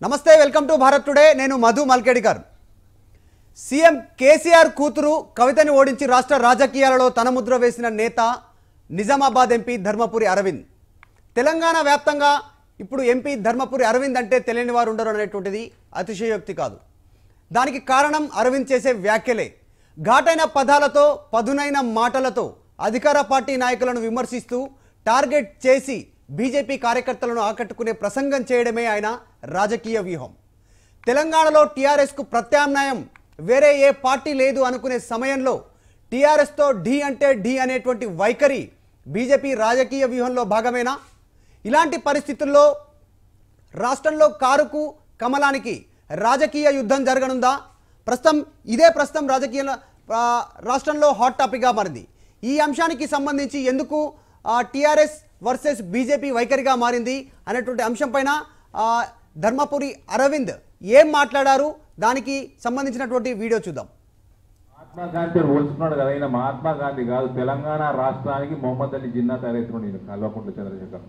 నమస్తే welcome to Bharat today నేను Madhu మల్కేడికర్ CM KCR కూతురు కవితని ఓడించి రాష్ట్ర రాజకీయాలలో తన ముద్ర వేసిన నేత నిజామాబాద్ ఎంపీ ధర్మపురి అరవింద్ తెలంగాణ వ్యాప్తంగా ఇప్పుడు ఎంపీ ధర్మపురి అరవింద్ అంటే తెలియని వారు ఉండరు అనేటువంటిది అతిశయోక్తి కాదు దానికి కారణం అరవింద్ చేసే వ్యాఖ్యలే ఘాటైన పదాలతో పదునైన మాటలతో అధికార పార్టీ నాయకులను విమర్శిస్తూ టార్గెట్ చేసి బీజేపీ కార్యకర్తలను ఆకట్టుకునే ప్రసంగం చేయడమే ఆయన రాజకీయ వ్యూహం తెలంగాణలో టీఆర్ఎస్కు ప్రత్యామ్నాయం వేరే ఏ పార్టీ లేదు అనుకునే సమయంలో టీఆర్ఎస్తో ఢీ అంటే ఢీ అనేటువంటి వైఖరి బీజేపీ రాజకీయ వ్యూహంలో భాగమేనా ఇలాంటి పరిస్థితుల్లో రాష్ట్రంలో కారుకు కమలానికి రాజకీయ యుద్ధం జరగనుందా ప్రస్తుతం ఇదే ప్రస్తుతం రాజకీయ ఆ, రాష్ట్రంలో హాట్ టాపిక్గా మారింది ఈ అంశానికి సంబంధించి ఎందుకు టీఆర్ఎస్ వర్సెస్ బీజేపీ వైఖరిగా మారింది అనేటువంటి అంశం పైన ఆ, ధర్మపురి అరవింద్ ఏం మాట్లాడారు దానికి సంబంధించినటువంటి వీడియో చూద్దాం మహాత్మా గాంధీ పోల్చుకున్నాడు కదా ఆయన మహాత్మా గాంధీ కాదు తెలంగాణ రాష్ట్రానికి మొహమ్మద్ అలీ జిన్నా తయారవుతున్నాడు నేను కల్వకుంట్ల చంద్రశేఖర్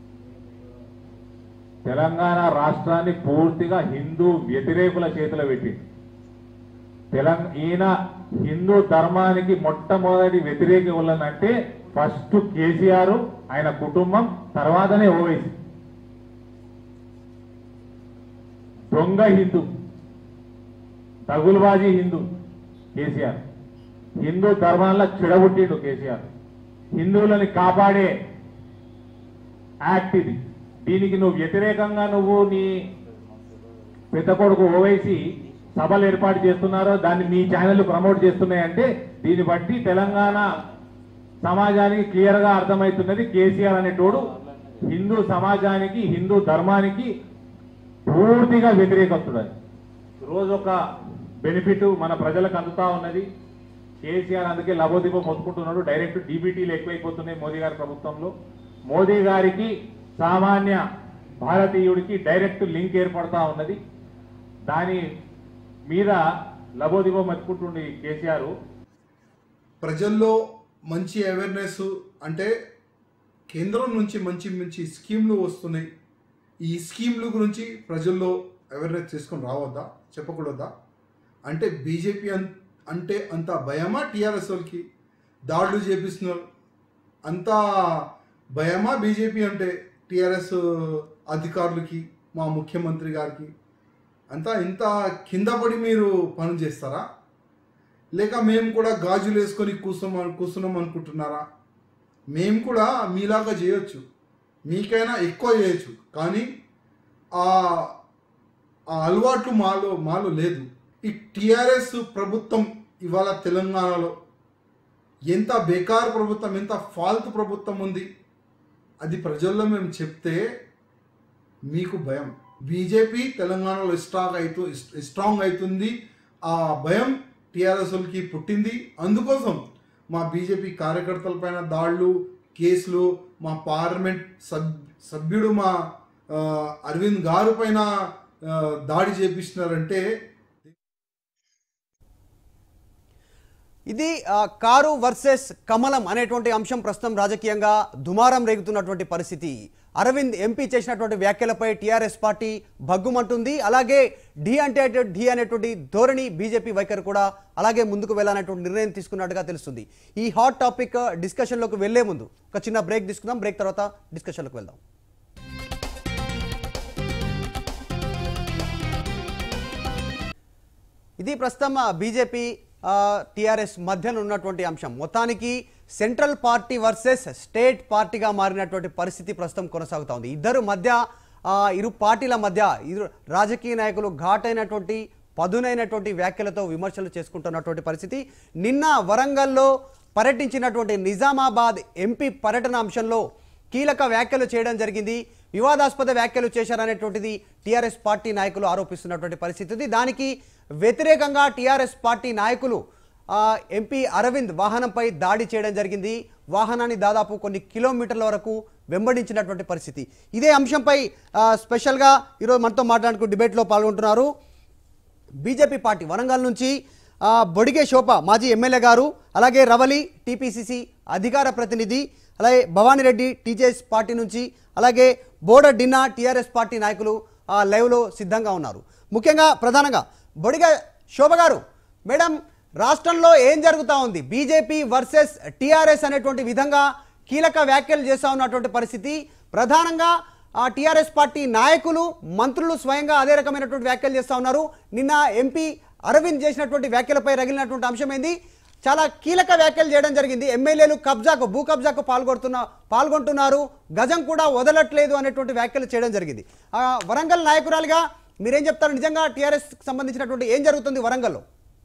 తెలంగాణ రాష్ట్రాన్ని పూర్తిగా హిందూ వ్యతిరేకుల చేతిలో పెట్టి తెలంగాణ ఈయన హిందూ ధర్మానికి మొట్టమొదటి వ్యతిరేక వాళ్ళనంటే ఫస్ట్ కేసీఆర్ ఆయన కుటుంబం తర్వాతనే ఓవైసీ దొంగ హిందూ తగులుబాజీ హిందూ కేసీఆర్ హిందూ ధర్మాల్లో చెడబుట్టిండు కేసీఆర్ హిందువులని కాపాడే యాక్ట్ ఇది దీనికి నువ్వు వ్యతిరేకంగా నువ్వు నీ పెద్ద కొడుకు ఓవైసీ సభలు ఏర్పాటు చేస్తున్నారో దాన్ని మీ ఛానల్ ప్రమోట్ చేస్తున్నాయంటే దీన్ని బట్టి తెలంగాణ సమాజానికి క్లియర్ గా అర్థమవుతున్నది కేసీఆర్ అనేటోడు హిందూ సమాజానికి హిందూ ధర్మానికి పూర్తిగా వ్యతిరేకస్తుడని రోజు ఒక బెనిఫిట్ మన ప్రజలకు అందుతా ఉన్నది కేసీఆర్ అందుకే లబోదిబో మొత్తుకుంటున్నాడు డైరెక్ట్ డీబీటీలు ఎక్కువైపోతున్నాయి మోదీ గారి ప్రభుత్వంలో మోదీ గారికి సామాన్య భారతీయుడికి డైరెక్ట్ లింక్ ఏర్పడతా ఉన్నది దాని మీద లబోదిబో మొత్తుకుంటుండే కేసీఆర్ ప్రజల్లో మంచి అవేర్నెస్ అంటే కేంద్రం నుంచి మంచి మంచి స్కీమ్లు వస్తున్నాయి ఈ స్కీమ్ల గురించి ప్రజల్లో అవేర్నెస్ చేసుకొని రావద్దా చెప్పకూడదా అంటే బీజేపీ అన్ అంటే అంత భయమా టీఆర్ఎస్ వాళ్ళకి దాడులు చేపిస్తున్నారు అంత భయమా బీజేపీ అంటే టీఆర్ఎస్ అధికారులకి మా ముఖ్యమంత్రి గారికి అంతా ఇంత కింద పడి మీరు పని చేస్తారా లేక మేము కూడా గాజులు వేసుకొని కూర్చోమ కూర్చున్నాం అనుకుంటున్నారా మేము కూడా మీలాగా చేయొచ్చు మీకైనా ఎక్కువ చేయొచ్చు కానీ ఆ ఆ అలవాట్లు మాలో మాలో లేదు ఈ టీఆర్ఎస్ ప్రభుత్వం ఇవాళ తెలంగాణలో ఎంత బేకార్ ప్రభుత్వం ఎంత ఫాల్తు ప్రభుత్వం ఉంది అది ప్రజల్లో మేము చెప్తే మీకు భయం బీజేపీ తెలంగాణలో స్ట్రాంగ్ అవుతూ స్ట్రాంగ్ అవుతుంది ఆ భయం టీఆర్ఎస్కి పుట్టింది అందుకోసం మా బీజేపీ కార్యకర్తల పైన దాడులు కేసులు మా పార్లమెంట్ సబ్ సభ్యుడు మా ఆ, అరవింద్ గారు పైన ఆ, దాడి చేపిస్తున్నారంటే ఇది ఆ, కారు వర్సెస్ కమలం అనేటువంటి అంశం ప్రస్తుతం రాజకీయంగా దుమారం రేగుతున్నటువంటి పరిస్థితి అరవింద్ ఎంపీ చేసినటువంటి వ్యాఖ్యలపై టీఆర్ఎస్ పార్టీ భగ్గుమంటుంది అలాగే డి అంటే డి అనేటువంటి ధోరణి బీజేపీ వైఖరి కూడా అలాగే ముందుకు వెళ్ళాలనేటువంటి నిర్ణయం తీసుకున్నట్టుగా తెలుస్తుంది ఈ హాట్ టాపిక్ డిస్కషన్లోకి వెళ్లే ముందు ఒక చిన్న బ్రేక్ తీసుకుందాం బ్రేక్ తర్వాత డిస్కషన్లోకి వెళ్దాం ఇది ప్రస్తుతం ఆ, బీజేపీ ఆ, టీఆర్ఎస్ మధ్యన ఉన్నటువంటి అంశం మొత్తానికి సెంట్రల్ పార్టీ వర్సెస్ స్టేట్ పార్టీగా మారినటువంటి పరిస్థితి ప్రస్తుతం కొనసాగుతా ఉంది ఇద్దరు మధ్య ఆ, ఇరు పార్టీల మధ్య ఇరు రాజకీయ నాయకులు ఘాటైనటువంటి పదునైనటువంటి వ్యాఖ్యలతో విమర్శలు చేసుకుంటున్నటువంటి పరిస్థితి నిన్న వరంగల్లో పర్యటించినటువంటి నిజామాబాద్ ఎంపీ పర్యటన అంశంలో కీలక వ్యాఖ్యలు చేయడం జరిగింది వివాదాస్పద వ్యాఖ్యలు చేశారనేటువంటిది టీఆర్ఎస్ పార్టీ నాయకులు ఆరోపిస్తున్నటువంటి పరిస్థితి ఉంది దానికి వ్యతిరేకంగా టీఆర్ఎస్ పార్టీ నాయకులు ఆ, ఎంపీ అరవింద్ వాహనంపై దాడి చేయడం జరిగింది వాహనాన్ని దాదాపు కొన్ని కిలోమీటర్ల వరకు వెంబడించినటువంటి పరిస్థితి ఇదే అంశంపై ఆ, స్పెషల్గా ఈరోజు మనతో మాట్లాడుకు డిబేట్లో పాల్గొంటున్నారు బీజేపీ పార్టీ వరంగల్ నుంచి ఆ, బొడిగే శోభ మాజీ ఎమ్మెల్యే గారు అలాగే రవలి టీపీసీసీ అధికార ప్రతినిధి అలాగే భవానీరెడ్డి టీజేఎస్ పార్టీ నుంచి అలాగే బోడ డిన్నా టీఆర్ఎస్ పార్టీ నాయకులు ఆ, లైవ్లో సిద్ధంగా ఉన్నారు ముఖ్యంగా ప్రధానంగా బొడిగా శోభ గారు మేడం రాష్ట్రంలో ఏం జరుగుతూ ఉంది బీజేపీ వర్సెస్ టీఆర్ఎస్ అనేటువంటి విధంగా కీలక వ్యాఖ్యలు చేస్తూ ఉన్నటువంటి పరిస్థితి ప్రధానంగా ఆ టీఆర్ఎస్ పార్టీ నాయకులు మంత్రులు స్వయంగా అదే రకమైనటువంటి వ్యాఖ్యలు చేస్తూ ఉన్నారు నిన్న ఎంపీ అరవింద్ చేసినటువంటి వ్యాఖ్యలపై రగిలినటువంటి అంశం ఏంది చాలా కీలక వ్యాఖ్యలు చేయడం జరిగింది ఎమ్మెల్యేలు కబ్జాకు భూ కబ్జాకు పాల్గొడుతున్న పాల్గొంటున్నారు గజం కూడా వదలట్లేదు అనేటువంటి వ్యాఖ్యలు చేయడం జరిగింది ఆ, వరంగల్ నాయకురాలుగా మీరేం చెప్తారు నిజంగా టీఆర్ఎస్ సంబంధించినటువంటి ఏం జరుగుతుంది వరంగల్లో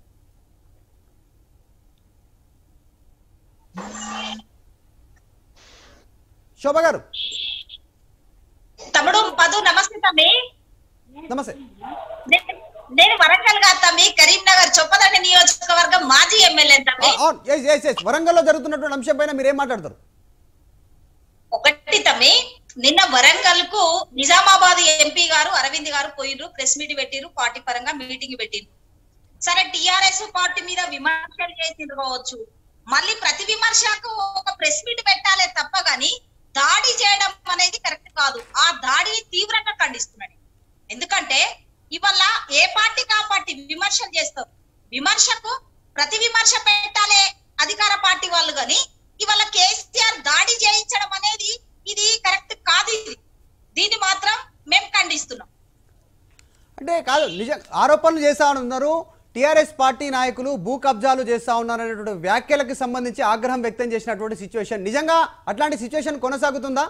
శోభ గారు తమ్ముడు పదు నమస్తే తమ్మి నమస్తే నే- నేను వరంగల్ గా తమ్మి కరీంనగర్ చొప్పదండి నియోజకవర్గం మాజీ ఎమ్మెల్యే తమ్మి ఆ, ఆ, yes, yes, yes. వరంగల్లో జరుగుతున్నటువంటి అంశం పైన మీరేం మాట్లాడతారు ఒకటి తమ్మి నిన్న వరంగల్ కు నిజామాబాద్ ఎంపీ గారు అరవింద్ గారు పోయిర్రు ప్రెస్ మీట్ పెట్టిరు పార్టీ పరంగా మీటింగ్ పెట్టిరు సరే టిఆర్ఎస్ పార్టీ మీద విమర్శలు చేసిండ్రు కావచ్చు మళ్ళీ ప్రతి విమర్శకు ఒక ప్రెస్ మీట్ పెట్టాలే తప్ప గాని దాడి చేయడం అనేది కరెక్ట్ కాదు ఆ దాడిని తీవ్రంగా ఖండిస్తున్నాడు ఎందుకంటే ఇవాళ ఏ పార్టీకి ఆ పార్టీ విమర్శలు చేస్తారు విమర్శకు ప్రతి విమర్శ పెట్టాలే అధికార పార్టీ వాళ్ళు గాని ఇవాళ కేసీఆర్ దాడి చేయించడం అనేది ఇది కరెక్ట్ కాదు ఇది దీన్ని మాత్రం మేము ఖండిస్తున్నాం అంటే కాదు నిజం ఆరోపణలు చేస్తా ఉన్నారు టీఆర్ఎస్ పార్టీ నాయకులు భూ కబ్జాలు చేస్తా ఉన్నారు అనేటువంటి వ్యాఖ్యలకు సంబంధించి ఆగ్రహం వ్యక్తం చేసినటువంటి సిచ్యువేషన్ నిజంగా అట్లాంటి సిచ్యువేషన్ కొనసాగుతుందా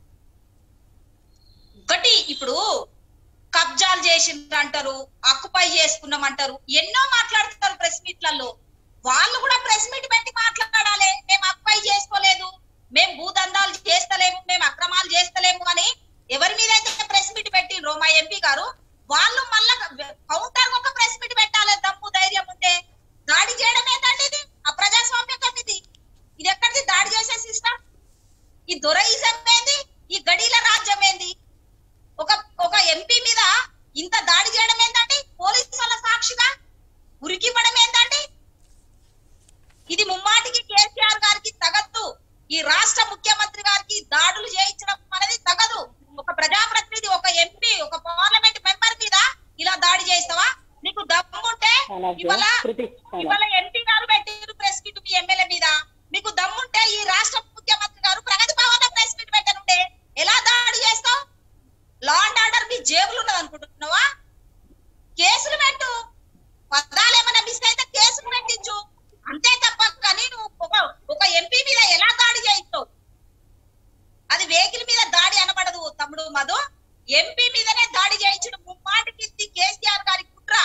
ఒకటి ఇప్పుడు కబ్జాలు చేసిండ్రు అంటారు అక్కుపై చేసుకున్నాం అంటారు ఎన్నో మాట్లాడుతారు ప్రెస్ మీట్లలో వాళ్ళు కూడా ప్రెస్ మీట్ పెట్టి మాట్లాడాలి మేము అక్కుపై చేసుకోలేదు మేము భూదందాలు చేస్తలేము మేము అక్రమాలు చేస్తలేము అని ఎవరి మీద అయితే ప్రెస్ మీట్ పెట్టిండ్రో మా ఎంపీ గారు వాళ్ళు మళ్ళా కౌంటర్ ఒక ప్రెస్ మీట్ పెట్టాలి దమ్ము ధైర్యం ఉంటే దాడి చేయడం ఏంటంటే ఇది అప్రజాస్వామ్యం ఇది ఇది ఎక్కడిది దాడి చేసే సిస్టమ్ ఈ దొరైజం ఏంది ఈ గడీల రాజ్యం ఏంది ఒక ఒక ఎంపీ మీద ఇంత దాడి చేయడం ఏంటండి పోలీసు వాళ్ళ సాక్షిగా ఉరికివ్వడం ఏంటండి ఇది ముమ్మాటికి కేసీఆర్ గారికి తగద్దు ఈ రాష్ట్ర ముఖ్యమంత్రి గారికి దాడులు చేయించడం అనేది తగదు ఒక ప్రజాప్రతినిధి ఒక ఎంపీ ఒక పార్లమెంట్ మెంబర్ మీద ఇలా దాడి చేస్తావా నీకు దమ్ముంటే ఇవాళ ఇవాళ ఎంపీ గారు పెట్టారు ప్రెస్ మీట్ మీ ఎమ్మెల్యే మీద మీకు దమ్ముంటే ఈ రాష్ట్ర ముఖ్యమంత్రి గారు ప్రగతి భవన్ లో ప్రెస్ మీట్ పెట్టనుండే ఎలా దాడి చేస్తావు లా అండ్ ఆర్డర్ మీ జేబులు ఉన్నది అనుకుంటున్నావా కేసులు పెట్టు పదాలు ఏమైనా మిస్ అయితే కేసులు పెట్టించు అంతే తప్ప కానీ నువ్వు ఒక ఒక ఎంపీ మీద ఎలా దాడి చేయిస్తావు అది వెహికల్ మీద దాడి అనబడదు తమ్ముడు మధు ఎంపీ మీదనే దాడి చేయించడం ముమ్మాటికి ఇది కేసీఆర్ గారి కుట్ర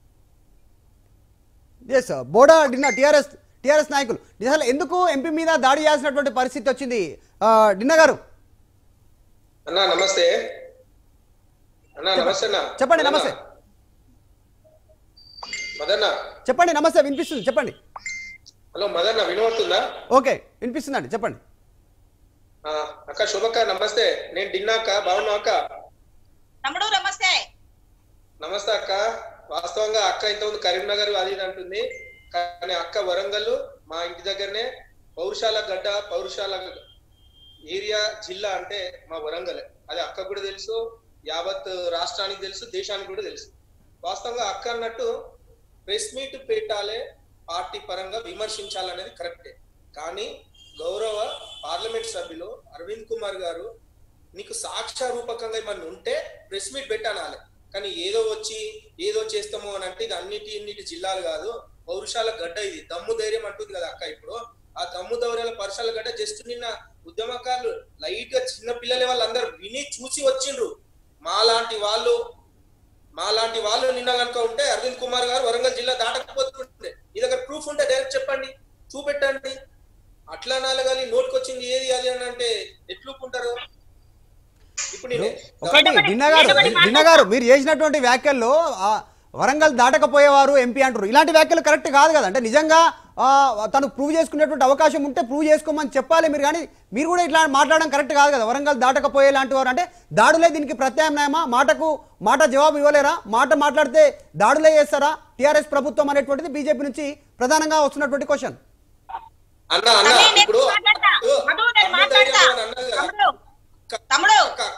ఎస్ బోడా డిన్నా టీఆర్ఎస్ టీఆర్ఎస్ నాయకులు అసలు ఎందుకు ఎంపీ మీద దాడి చేయాల్సినటువంటి పరిస్థితి వచ్చింది ఆ, డిన్నా గారు అన్నా నమస్తే అన్నా నమస్తే అన్నా చెప్పండి నమస్తే మదన్న చెప్పండి నమస్తే వినిపిస్తుంది చెప్పండి హలో మదన్న వినవస్తుందా ఓకే వినిపిస్తుందండి చెప్పండి ఆ, అక్క శుభక్క నమస్తే నేను డిన్నాక బాగున్నా అక్క తమ్ముడు నమస్తే నమస్తే అక్క వాస్తవంగా అక్క ఇంతకుముందు కరీంనగర్ అది ఇది అంటుంది కానీ అక్క వరంగల్ మా ఇంటి దగ్గరనే పౌరుషాల గడ్డ పౌరుషాల ఏరియా జిల్లా అంటే మా వరంగల్ అది అక్క కూడా తెలుసు యావత్ రాష్ట్రానికి తెలుసు దేశానికి కూడా తెలుసు వాస్తవంగా అక్క అన్నట్టు ప్రెస్ మీట్ పెట్టాలే పార్టీ పరంగా విమర్శించాలనేది కరెక్టే కానీ గౌరవ పార్లమెంట్ సభ్యులు అరవింద్ కుమార్ గారు నీకు సాక్ష్యరూపకంగా ఏమన్నా ఉంటే ప్రెస్ మీట్ పెట్టాలి కానీ ఏదో వచ్చి ఏదో చేస్తాము అని అంటే ఇది అన్నిటి ఇన్నిటి జిల్లాలు కాదు పౌరుషాల గడ్డ ఇది దమ్ము ధైర్యం అంటుంది కదా అక్క ఇప్పుడు ఆ దమ్ము ధైర్యాల పరుషాల గడ్డ జస్ట్ నిన్న ఉద్యమకారులు లైట్ గా చిన్న పిల్లలే వాళ్ళందరూ విని చూసి వచ్చిండ్రు మాలాంటి వాళ్ళు మాలాంటి వాళ్ళు నిన్న కనుక ఉంటే అరవింద్ కుమార్ గారు వరంగల్ జిల్లా దాటకపోతుంటే మీ దగ్గర ప్రూఫ్ ఉంటే డైరెక్ట్ చెప్పండి చూపెట్టండి అట్లా నాలుగాలి నోట్కి వచ్చింది ఏది అది అని అంటే ఎట్లుకుంటారు ఇప్పుడు నేను ఒకటి డిన్నా గారు డిన్నా గారు మీరు చేసినటువంటి వ్యాఖ్యల్లో ఆ, వరంగల్ దాటకపోయేవారు ఎంపీ అంటారు ఇలాంటి వ్యాఖ్యలు కరెక్ట్ కాదు కదా అంటే నిజంగా ఆ, తను ప్రూవ్ చేసుకునేటువంటి అవకాశం ఉంటే ప్రూవ్ చేసుకోమని చెప్పాలి మీరు కానీ మీరు కూడా ఇట్లా మాట్లాడడం కరెక్ట్ కాదు కదా వరంగల్ దాటకపోయే లాంటి వారు అంటే దాడులే దీనికి ప్రత్యామ్నాయమా మాటకు మాట జవాబు ఇవ్వలేరా మాట మాట్లాడితే దాడులే చేస్తారా టీఆర్ఎస్ ప్రభుత్వం అనేటువంటిది బీజేపీ నుంచి ప్రధానంగా వస్తున్నటువంటి క్వశ్చన్ అన్న అన్న తమ్మి, నేను ఇప్పుడు మాట్లాడతా. ఓ, మధు, నేను దమ్ము మాట్లాడతా. ధైర్యం అని అన్నది కదా. తమ్ముడు తమ్ముడు అక్క,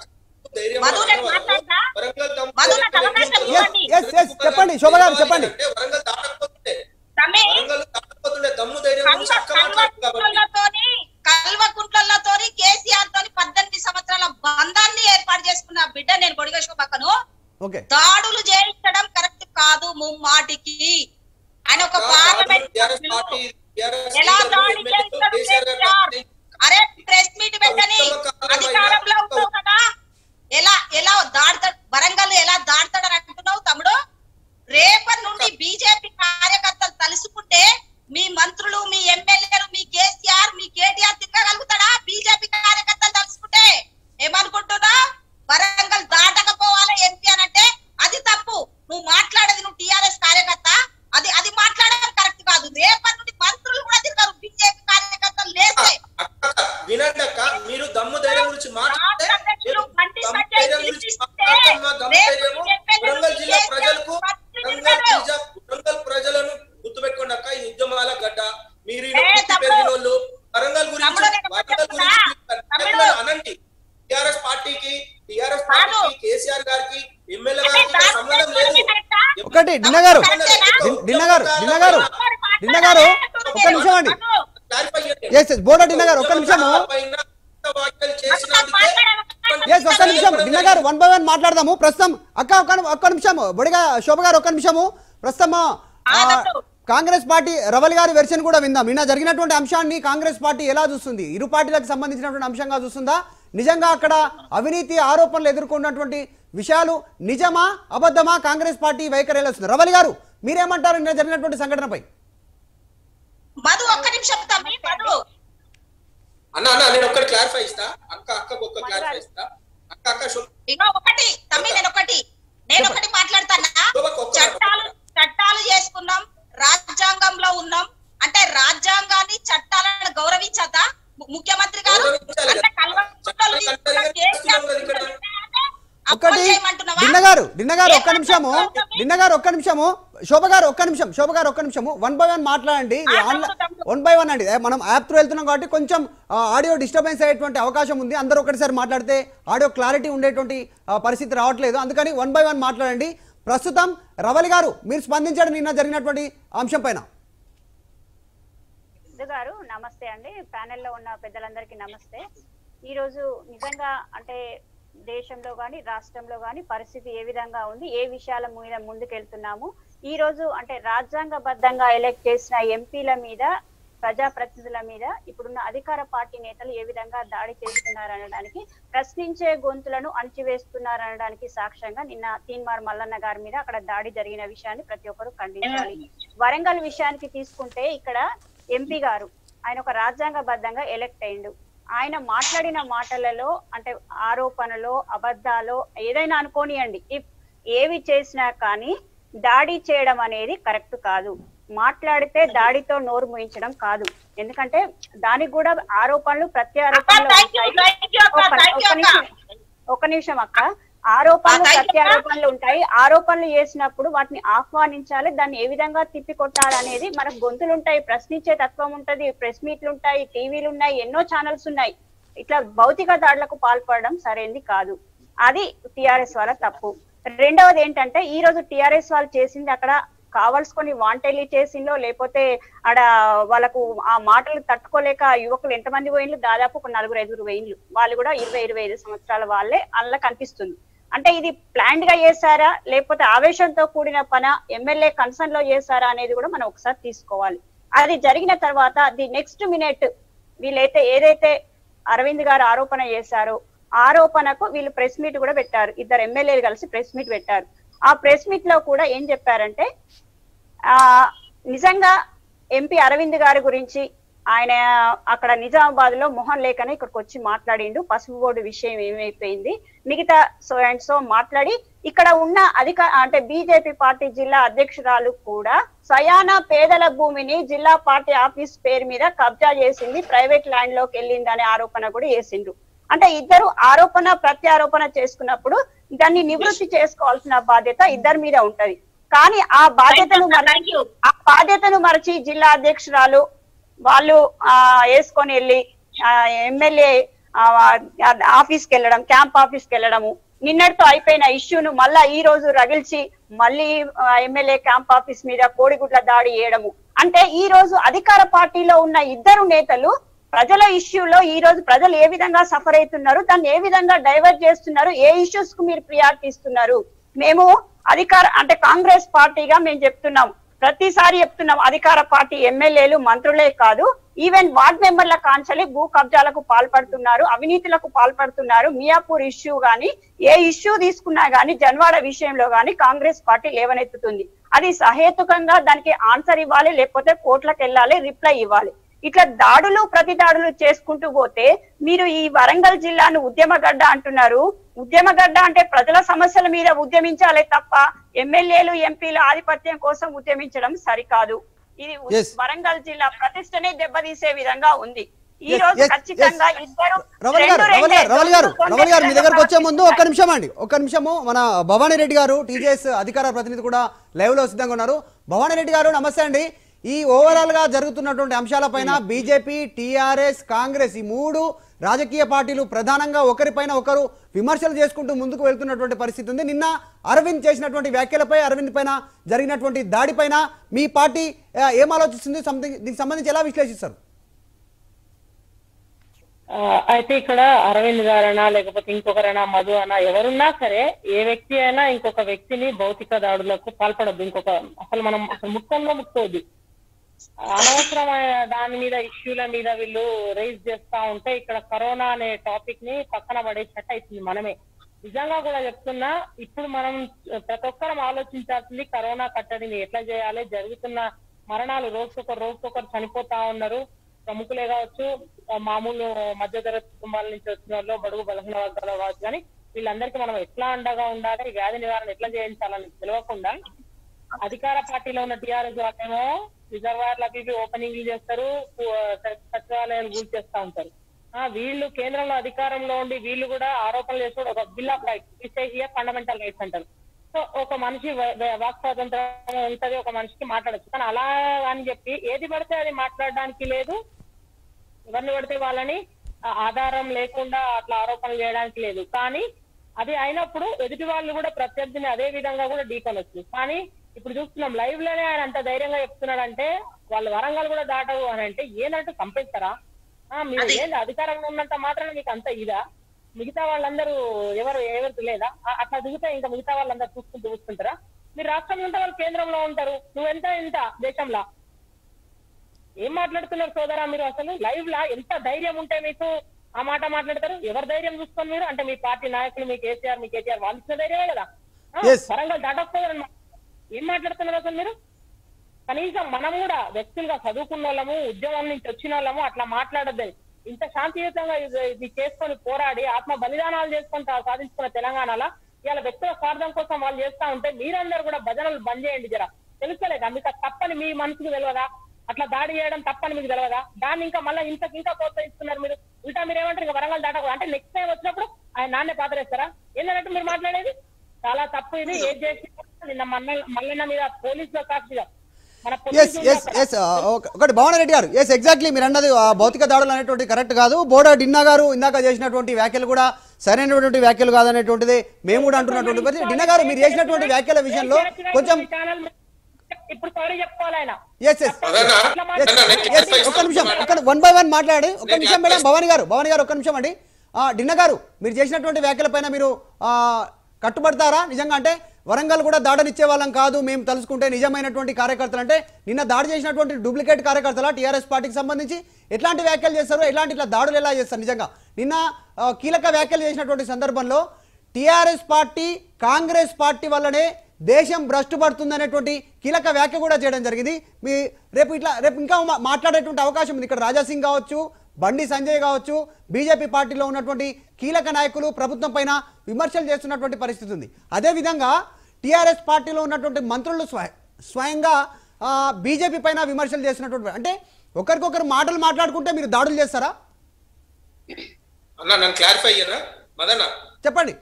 ధైర్యం మధు నేను రావాలి. మాట్లాడతా? వరంగల్ దమ్ము మధు నాకు ధైర్యం అవకాశం ఎందుకు ఇవ్వండి. Yes, yes, చెప్పండి, శోభ గారు, చెప్పండి. అంటే వరంగల్ దాటకపోతుండే తమ్మి వరంగల్ దాటకపోతుండే దమ్ము ధైర్యం గురించి అక్క మాట్లాడుతుంది కాబట్టి కల్వకుంట్లతోని కల్వకుంట్లతోని కేసీఆర్ తోని పద్దెనిమిది సంవత్సరాల బంధాన్ని ఏర్పాటు చేసుకున్న బిడ్డ నేను గొడిగేశ్వ పక్కను ఓకే దాడులు చేయించడం కరెక్ట్ కాదు ముమ్మాటికి ఆయన ఒక పార్లమెంట్ టీఆర్ఎస్ సభ్యులు. పార్టీ టీఆర్ఎస్ ఎలా లీడర్లు, దాడి ఎమ్మెల్యేలు, చేస్తారు కేసీఆర్ గారు కేసీఆర్? దాడి అరే ప్రెస్ మీట్ పెట్టని ఉత్తమ కాలం అధికారంలో అయినా ఉంటావు కదా ఎలా ఎలా దాడతాడు వరంగల్ ఎలా దాడతాడని అంటున్నావు తమ్ముడు రేపటి నుండి బీజేపీ కార్యకర్తలు తలుసుకుంటే మీ మంత్రులు మీ ఎమ్మెల్యేలు మీ కేసీఆర్ మీ కేటీఆర్ తిరగలుగుతాడా బీజేపీ కార్యకర్తలు తలుసుకుంటే ఏమనుకుంటున్నా వరంగల్ దాటకపోవాలి ఎంపీ అని అంటే అది తప్పు నువ్వు మాట్లాడేది నువ్వు టీఆర్ఎస్ కార్యకర్త అది అది మాట్లాడడం కరెక్ట్ కాదు రేపటి నుండి మంత్రులు కూడా తిరగరు బీజేపీ కార్యకర్తలు లేస్తే అక్క, అక్క, వినండి అక్క మీరు దమ్ము ధైర్యం గురించి మాట్లాడితే రాష్ట్ర అధ్యక్షులు మీరు బండి దమ్ము సంజయ్ ధైర్యం గురించి పిలిపిస్తే మాట్లాడుతున్న దమ్ము రేపు ధైర్యము చెప్పేది వరంగల్ జిల్లా కేసీఆర్ ప్రజలకు పత్రిక వరంగల్ ఇవ్వరు. జిల్లా వరంగల్ ప్రజలను గుర్తుపెట్టుకోండి అక్క ఈ ఉద్యమాల గడ్డ మీరు ఈయన ఏ, పుట్టి తమ్ముడు. పెరిగిన వాళ్ళు వరంగల్ గురించి తమ్ముడు, నేను వరంగల్ చెప్తున్నా. గురించి తమ్ముడు. మీరు అనండి టిఆర్ఎస్ పార్టీకి టిఆర్ఎస్ కాదు. పార్టీకి కేసీఆర్ గారికి ఎమ్మెల్యే అంటే గారికి దాని సంబంధం గురించి లేదు కరెక్టా? ఒకటి డిన్న గారు కరెక్టేనా? డిన్- డిన్న గారు డిన్న గారు డిన్న గారు ఒక్క నిమిషం అండి క్లారిఫై చేయండి. ఎస్ ఎస్ బోర్డ డిన్న గారు ఒక్క నిమిషము పైన వ్యాఖ్యలు చేసినందుకే ఎస్ ఒక్క నిమిషం డిన్న గారు వన్ బై వన్ మాట్లాడదాము ప్రస్తుతం అక్క ఒక్క ఒక్క నిమిషం బొడిగా శోభ గారు ఒక్క నిమిషము ప్రస్తుతం ఆ, కాంగ్రెస్ పార్టీ రవల్ గారి వెర్షన్ కూడా విందాం నిన్న జరిగినటువంటి అంశాన్ని కాంగ్రెస్ పార్టీ ఎలా చూస్తుంది ఇరు పార్టీలకు సంబంధించినటువంటి అంశంగా చూస్తుందా నిజంగా అక్కడ అవినీతి ఆరోపణలు ఎదుర్కొన్నటువంటి విషయాలు నిజమా అబద్ధమా కాంగ్రెస్ పార్టీ వైఖరి ఎలా వస్తుంది రవల్ గారు మీరేమంటారు నిన్న జరిగినటువంటి సంఘటనపై మధు ఒక్క నిమిషం తమ్మి మధు అన్న అన్న నేను ఒక్కటి క్లారిఫై ఇస్తా అక్క అక్కకు ఒక్క క్లారిఫై ఇస్తా అక్క అక్క శుభ ఇగో ఒకటి తమ్మి నేను ఒకటి నేను ఒకటి మాట్లాడతానా శోభకు ఒక్క చట్టాలు చట్టాలు చేసుకున్నాం రాజ్యాంగంలో ఉన్నాం అంటే రాజ్యాంగాన్ని చట్టాలను గౌరవించద్దా ము- ముఖ్యమంత్రి గారు గౌరవించాలి అంటే కదా. కల్వకుంట్లలో చట్టాలు తీసుకున్న కట్టడి కేసీఆర్ చేస్తున్నాం కదా ఇక్కడ. ఒకటి అప్పలు చేయమంటున్నావా? డిన్న గారు డిన్న గారు ఒక్క ఏం నిమిషము మాట్లాడుతున్నావు? డిన్న గారు ఒక్క నిమిషము శోభ గారు ఒక్క నిమిషం శోభ గారు ఒక్క నిమిషము వన్ బై వన్ మాట్లాడండి ఇది ఆ, ఆన్లైన్ తమ్ముడు, తమ్ముడు. వన్ బై వన్ అండి ఏ, మనం యాప్ త్రూ వెళ్తున్నాం కాబట్టి కొంచెం ఆ, ఆడియో డిస్టర్బెన్స్ అయ్యేటువంటి అవకాశం ఉంది అందరూ ఒకటిసారి మాట్లాడితే ఆడియో క్లారిటీ ఉండేటువంటి ఆ, పరిస్థితి రావట్లేదు అందుకని వన్ బై వన్ మాట్లాడండి ప్రస్తుతం రవలి గారు మీరు స్పందించండి నిన్న జరిగినటువంటి అంశం పైన సిద్ధు గారు నమస్తే అండి ప్యానెల్లో ఉన్న పెద్దలందరికీ నమస్తే ఈ రోజు నిజంగా అంటే దేశంలో కానీ రాష్ట్రంలో కానీ పరిస్థితి ఏ విధంగా ఉంది ఏ విషయాల మీద ముందుకెళ్తున్నాము ఈ రోజు అంటే రాజ్యాంగబద్ధంగా ఎలక్ట్ చేసిన ఎంపీల మీద ప్రజాప్రతినిధుల మీద ఇప్పుడున్న అధికార పార్టీ నేతలు ఏ విధంగా దాడి చేస్తున్నారు అనడానికి ప్రశ్నించే గొంతులను అణచివేస్తున్నారు అనడానికి సాక్ష్యంగా నిన్న తీన్మార్ మల్లన్న గారి మీద అక్కడ దాడి జరిగిన విషయాన్ని ప్రతి ఒక్కరు ఖండించాలి వరంగల్ విషయానికి తీసుకుంటే ఇక్కడ ఎంపీ గారు ఆయన ఒక రాజ్యాంగబద్ధంగా ఎలక్ట్ అయిండు ఆయన మాట్లాడిన మాటలలో అంటే ఆరోపణలో అబద్ధాలో ఏదైనా అనుకోనియండి ఇఫ్ ఏవి చేసినా కానీ దాడి చేయడం అనేది కరెక్ట్ కాదు మాట్లాడితే దాడితో నోరు ముయించడం కాదు ఎందుకంటే దానికి కూడా ఆరోపణలు ప్రత్యారోపణలు థ్యాంక్ యూ ఉంటాయి. థ్యాంక్ యూ అక్క ఒక- థ్యాంక్ యూ ఒక అక్క నిమిషం ఒక నిమిషం అక్క ఆరోపణలు ఆ, thank you, ప్రత్యారోపణలు ఉంటాయి ఆరోపణలు చేసినప్పుడు వాటిని ఆహ్వానించాలి దాన్ని ఏ విధంగా తిప్పికొట్టాలి అనేది మనకు గొంతులు ఉంటాయి ప్రశ్నించే తత్వం ఉంటది ప్రెస్ మీట్లు ఉంటాయి టీవీలు ఉన్నాయి ఎన్నో ఛానల్స్ ఉన్నాయి ఇట్లా భౌతిక దాడులకు పాల్పడడం సరైనది కాదు అది టిఆర్ఎస్ వాళ్ళ తప్పు రెండవది ఏంటంటే ఈ రోజు టిఆర్ఎస్ వాళ్ళు చేసింది అక్కడ కావాల్సుకొని వాంటెల్లి చేసిందో లేకపోతే ఆడ వాళ్ళకు ఆ మాటలు తట్టుకోలేక ఆ యువకులు ఎంతమంది పోయిన్లు దాదాపు ఒక నలుగురు ఐదుగురు వేయిండ్లు వాళ్ళు కూడా ఇరవై ఇరవై ఐదు సంవత్సరాల వాళ్ళే అందులో కనిపిస్తుంది అంటే ఇది ప్లాండ్ గా చేశారా లేకపోతే ఆవేశంతో కూడిన పన ఎమ్మెల్యే కన్సర్న్ లో చేశారా అనేది కూడా మనం ఒకసారి తీసుకోవాలి అది జరిగిన తర్వాత ది నెక్స్ట్ మినిట్ వీళ్ళైతే ఏదైతే అరవింద్ గారు ఆరోపణ చేశారో ఆరోపణకు వీళ్ళు ప్రెస్ మీట్ కూడా పెట్టారు ఇద్దరు ఎమ్మెల్యేలు కలిసి ప్రెస్ మీట్ పెట్టారు ఆ ప్రెస్ మీట్ లో కూడా ఏం చెప్పారంటే ఆ నిజంగా ఎంపీ అరవింద్ గారి గురించి ఆయన అక్కడ నిజామాబాద్ లో మోహన్ లేఖనే ఇక్కడికి వచ్చి మాట్లాడిండు పసుపు బోర్డు విషయం ఏమైపోయింది మిగతా సో అండ్ సో మాట్లాడి ఇక్కడ ఉన్న అధిక అంటే బీజేపీ పార్టీ జిల్లా అధ్యక్షురాలు కూడా స్వయాన పేదల భూమిని జిల్లా పార్టీ ఆఫీస్ పేరు మీద కబ్జా చేసింది ప్రైవేట్ ల్యాండ్ లోకి వెళ్ళింది అనే ఆరోపణ కూడా చేసిండ్రు అంటే ఇద్దరు ఆరోపణ ప్రత్యారోపణ చేసుకున్నప్పుడు దాన్ని నివృత్తి చేసుకోవాల్సిన బాధ్యత ఇద్దరి మీద ఉంటది కానీ ఆ బాధ్యతను మరచి ఆ బాధ్యతను మరచి జిల్లా అధ్యక్షురాలు వాళ్ళు ఆ వేసుకొని వెళ్ళి ఆ ఎమ్మెల్యే ఆఫీస్కి వెళ్ళడం క్యాంప్ ఆఫీస్కి వెళ్ళడము నిన్నటితో అయిపోయిన ఇష్యూను మళ్ళా ఈ రోజు రగిల్చి మళ్ళీ ఎమ్మెల్యే క్యాంప్ ఆఫీస్ మీద కోడిగుడ్ల దాడి చేయడము అంటే ఈ రోజు అధికార పార్టీలో ఉన్న ఇద్దరు నేతలు ప్రజల ఇష్యూలో ఈ రోజు ప్రజలు ఏ విధంగా సఫర్ అవుతున్నారు దాన్ని ఏ విధంగా డైవర్ట్ చేస్తున్నారు ఏ ఇష్యూస్ కు మీరు ప్రియారిటీ ఇస్తున్నారు మేము అధికార అంటే కాంగ్రెస్ పార్టీగా మేము చెప్తున్నాం ప్రతిసారి చెప్తున్నాం అధికార పార్టీ ఎమ్మెల్యేలు మంత్రులే కాదు ఈవెన్ వార్డ్ మెంబర్ల కాంచలి భూ కబ్జాలకు పాల్పడుతున్నారు అవినీతులకు పాల్పడుతున్నారు మియాపూర్ ఇష్యూ గాని ఏ ఇష్యూ తీసుకున్నా గానీ జన్వాడ విషయంలో గానీ కాంగ్రెస్ పార్టీ లేవనెత్తుతుంది అది సహేతుకంగా దానికి ఆన్సర్ ఇవ్వాలి లేకపోతే కోర్టులకు వెళ్ళాలి రిప్లై ఇవ్వాలి ఇట్లా దాడులు ప్రతి దాడులు చేసుకుంటూ పోతే మీరు ఈ వరంగల్ జిల్లాను ఉద్యమగడ్డ అంటున్నారు ఉద్యమగడ్డ అంటే ప్రజల సమస్యల మీద ఉద్యమించాలే తప్ప ఎమ్మెల్యేలు ఎంపీల ఆధిపత్యం కోసం ఉద్యమించడం సరికాదు ఇది ఉ- Yes. వరంగల్ జిల్లా ప్రతిష్టనే దెబ్బతీసే విధంగా ఉంది ఈ Yes, రోజు yes, ఖచ్చితంగా yes. ఇద్దరు రవల్ గారు రెండు రవల్ గారు రెండే రవల్ గారు దొంగలు రవల్ గారు మీ దగ్గరకు వచ్చే ముందు ఒక్క ప్రవర్తిస్తున్నారు. నిమిషం అండి ఒక్క నిమిషము మన భవానీ రెడ్డి గారు టీజేఎస్ అధికార ప్రతినిధి కూడా లైవ్ లో సిద్ధంగా ఉన్నారు భవానీ రెడ్డి గారు నమస్తే అండి ఈ ఓవరాల్ గా జరుగుతున్నటువంటి అంశాలపైన బీజేపీ టీఆర్ఎస్ కాంగ్రెస్ ఈ మూడు రాజకీయ పార్టీలు ప్రధానంగా ఒకరిపైన ఒకరు విమర్శలు చేసుకుంటూ ముందుకు వెళ్తున్నటువంటి పరిస్థితి ఉంది నిన్న అరవింద్ చేసినటువంటి వ్యాఖ్యలపై అరవింద్ పైన జరిగినటువంటి దాడిపైన మీ పార్టీ ఆ, ఏం ఆలోచిస్తుంది సంథింగ్ దీనికి సంబంధించి ఎలా విశ్లేషిస్తారు ఆ, అయితే ఇక్కడ అరవింద్ గారైనా లేకపోతే ఇంకొకరైనా మధు అనా ఎవరున్నా సరే ఏ వ్యక్తి అయినా ఇంకొక వ్యక్తిని భౌతిక దాడులకు పాల్పడద్దు ఇంకొక అసలు మనం అసలు ముఖ్యంలో ముక్కోవద్దు అనవసరమైన దాని మీద ఇష్యూల మీద వీళ్ళు రైజ్ చేస్తా ఉంటే ఇక్కడ కరోనా అనే టాపిక్ ని పక్కన పడేసినట్టు అవుతుంది మనమే నిజంగా కూడా చెప్తున్నా ఇప్పుడు మనం ప్రతి ఒక్కరం ఆలోచించాల్సింది కరోనా కట్టడిని ఎట్లా చేయాలి జరుగుతున్న మరణాలు రోజుకొకరు రోజుకొకరు చనిపోతా ఉన్నారు ప్రముఖులే కావచ్చు ఆ మామూలు మధ్యతరగతి కుటుంబాల నుంచి వచ్చిన వాళ్ళు బడుగు బలహీన వర్గాలు కావచ్చు కానీ వీళ్ళందరికీ మనం ఎట్లా అండగా ఉండాలి ఈ వ్యాధి నివారణ ఎట్లా చేయించాలని తెలియకుండా అధికార పార్టీలో ఉన్న టీఆర్ఎస్ వాళ్ళేమో రిజర్వాయర్లు అవి ఇవి ఓపెనింగ్లు చేస్తారు కు- స- సచివాలయాలు కూల్ చేస్తా ఉంటారు ఆ వీళ్ళు కేంద్రంలో అధికారంలో ఉండి వీళ్ళు కూడా ఆరోపణలు చేసి ఒక bill of rights here fundamental rights అంటారు సో ఒక మనిషి వ- వ- వాక్ స్వాతంత్రం ఉంటది ఒక మనిషికి మాట్లాడచ్చు కానీ అలా అని చెప్పి ఏది పడితే అది మాట్లాడడానికి లేదు ఎవరిని పడితే వాళ్ళని ఆ ఆధారం లేకుండా అట్లా ఆరోపణలు చేయడానికి లేదు కానీ అది అయినప్పుడు ఎదుటి వాళ్ళు కూడా ప్రత్యర్థిని అదే విధంగా కూడా ఢీకొనొచ్చు కానీ ఇప్పుడు చూస్తున్నాం లైవ్ లోనే ఆయన అంత ధైర్యంగా చెప్తున్నాడంటే వాళ్ళు వరంగల్ కూడా దాటవు అని అంటే ఏంటంటే చంపేస్తారా ఆ, మీరు అది- ఏంది అధికారంలో ఉన్నంత మాత్రం మీకు అంత ఇదా మిగతా వాళ్ళందరూ ఎవరు ఎవరికి లేదా ఆ- అట్లా దిగితే ఇంకా మిగతా వాళ్ళందరూ చూసుకుంటూ చూసుకుంటారా మీరు రాష్ట్రంలో ఉంటే వాళ్ళు కేంద్రంలో ఉంటారు నువ్వెంత ఎంత దేశంలో ఏం మాట్లాడుతున్నారు సోదరా మీరు అసలు లైవ్ లా ఎంత ధైర్యం ఉంటే మీకు ఆ మాట మాట్లాడతారు ఎవరి ధైర్యం చూసుకొని మీరు అంటే మీ పార్టీ నాయకులు మీ కేసీఆర్ మీ కేటీఆర్ వాళ్ళు ఇచ్చిన ధైర్యమే కదా ఆ, Yes. వరంగల్ దాటకపోయారు ఏం మాట్లాడుతున్నారు అసలు మీరు కనీసం మనం కూడా వ్యక్తులుగా చదువుకున్న వాళ్ళము ఉద్యోగం నుంచి వచ్చిన వాళ్ళము అట్లా మాట్లాడద్దని ఇంత శాంతియుతంగా ఇది ఇది చేసుకొని పోరాడి ఆత్మ బలిదానాలు చేసుకొని తా- సాధించుకున్న తెలంగాణలో ఇవాళ వ్యక్తుల స్వార్థం కోసం వాళ్ళు చేస్తా ఉంటే మీరందరూ కూడా భజనలు బంద్ చేయండి జర తెలుస్తలేదా మీకు అది తప్పని మీ మనసుకు తెలియదా అట్లా దాడి చేయడం తప్పని మీకు తెలియదా దాన్ని ఇంకా మళ్ళీ ఇంతకు ఇంకా ప్రోత్సహిస్తున్నారు మీరు ఇంకా మీరు ఏమంటారు ఇంకా వరంగల్ దాటకూడదు అంటే నెక్స్ట్ టైం వచ్చినప్పుడు ఆయన నాన్నే పాతరేస్తారా ఏంటంటే మీరు మాట్లాడేది చాలా తప్పు ఇది ఏం చేసి నిన్న మల్ల మల్లన్న మీద పోలీసుల సాక్షిగా మన ఎస్ పోలీసులు ఎస్ ఎస్ ఒకటి భవన రెడ్డి గారు ఎస్ ఎగ్జాక్ట్లీ మీరు అన్నది ఆ, భౌతిక దాడులు అనేటువంటి కరెక్ట్ కాదు బోడా డిన్నా గారు ఇందాక చేసినటువంటి వ్యాఖ్యలు కూడా సరైనటువంటి వ్యాఖ్యలు కాదనేటువంటిది మేము కూడా అంటున్నటువంటి పరిస్థితి డిన్నా గారు మీరు చేసినటువంటి వ్యాఖ్యల విషయంలో కొంచెం ఇప్పుడు సారీ చెప్పుకోవాలి ఆయన ఎస్ ఎస్ అదన్నా, ఎస్ అదన్నా, నేను ఎస్ clarify ఒక్క నిమిషం ఇస్తాను. ఒక్క వన్ బై వన్ మాట్లాడి ఒక్క నేను నిమిషం మేడం clarify భవాని గారు భవాని గారు ఒక్క నిమిషం అండి ఆ, డిన్న గారు మీరు చేసినటువంటి వ్యాఖ్యలపైన మీరు ఆ, కట్టుబడతారా నిజంగా అంటే వరంగల్ కూడా దాడనిచ్చే వాళ్ళం కాదు మేము తలుసుకుంటే నిజమైనటువంటి కార్యకర్తలు అంటే నిన్న దాడి చేసినటువంటి డూప్లికేట్ కార్యకర్తల టీఆర్ఎస్ పార్టీకి సంబంధించి ఎట్లాంటి వ్యాఖ్యలు చేస్తారు ఎలాంటి ఇట్లా దాడులు ఎలా చేస్తారు నిజంగా నిన్న ఆ, కీలక వ్యాఖ్యలు చేసినటువంటి సందర్భంలో టీఆర్ఎస్ పార్టీ కాంగ్రెస్ పార్టీ వల్లనే దేశం భ్రష్టు పడుతుందనేటువంటి కీలక వ్యాఖ్య కూడా చేయడం జరిగింది మీ రేపు ఇట్లా రేపు ఇంకా మా- మాట్లాడేటువంటి అవకాశం ఉంది ఇక్కడ రాజా సింగ్ కావచ్చు బండి సంజయ్ కావచ్చు బీజేపీ పార్టీలో ఉన్నటువంటి కీలక నాయకులు ప్రభుత్వం పైన విమర్శలు చేస్తున్నటువంటి పరిస్థితి ఉంది అదేవిధంగా టీఆర్ఎస్ పార్టీలో ఉన్నటువంటి మంత్రులు స్వయ స్వయంగా ఆ, బీజేపీ పైన విమర్శలు చేస్తున్నటువంటి అంటే ఒకరికొకరు మాటలు మాట్లాడుకుంటే మీరు దాడులు చేస్తారా అన్న నన్ను క్లారిఫై అయ్యారా మదన్న చెప్పండి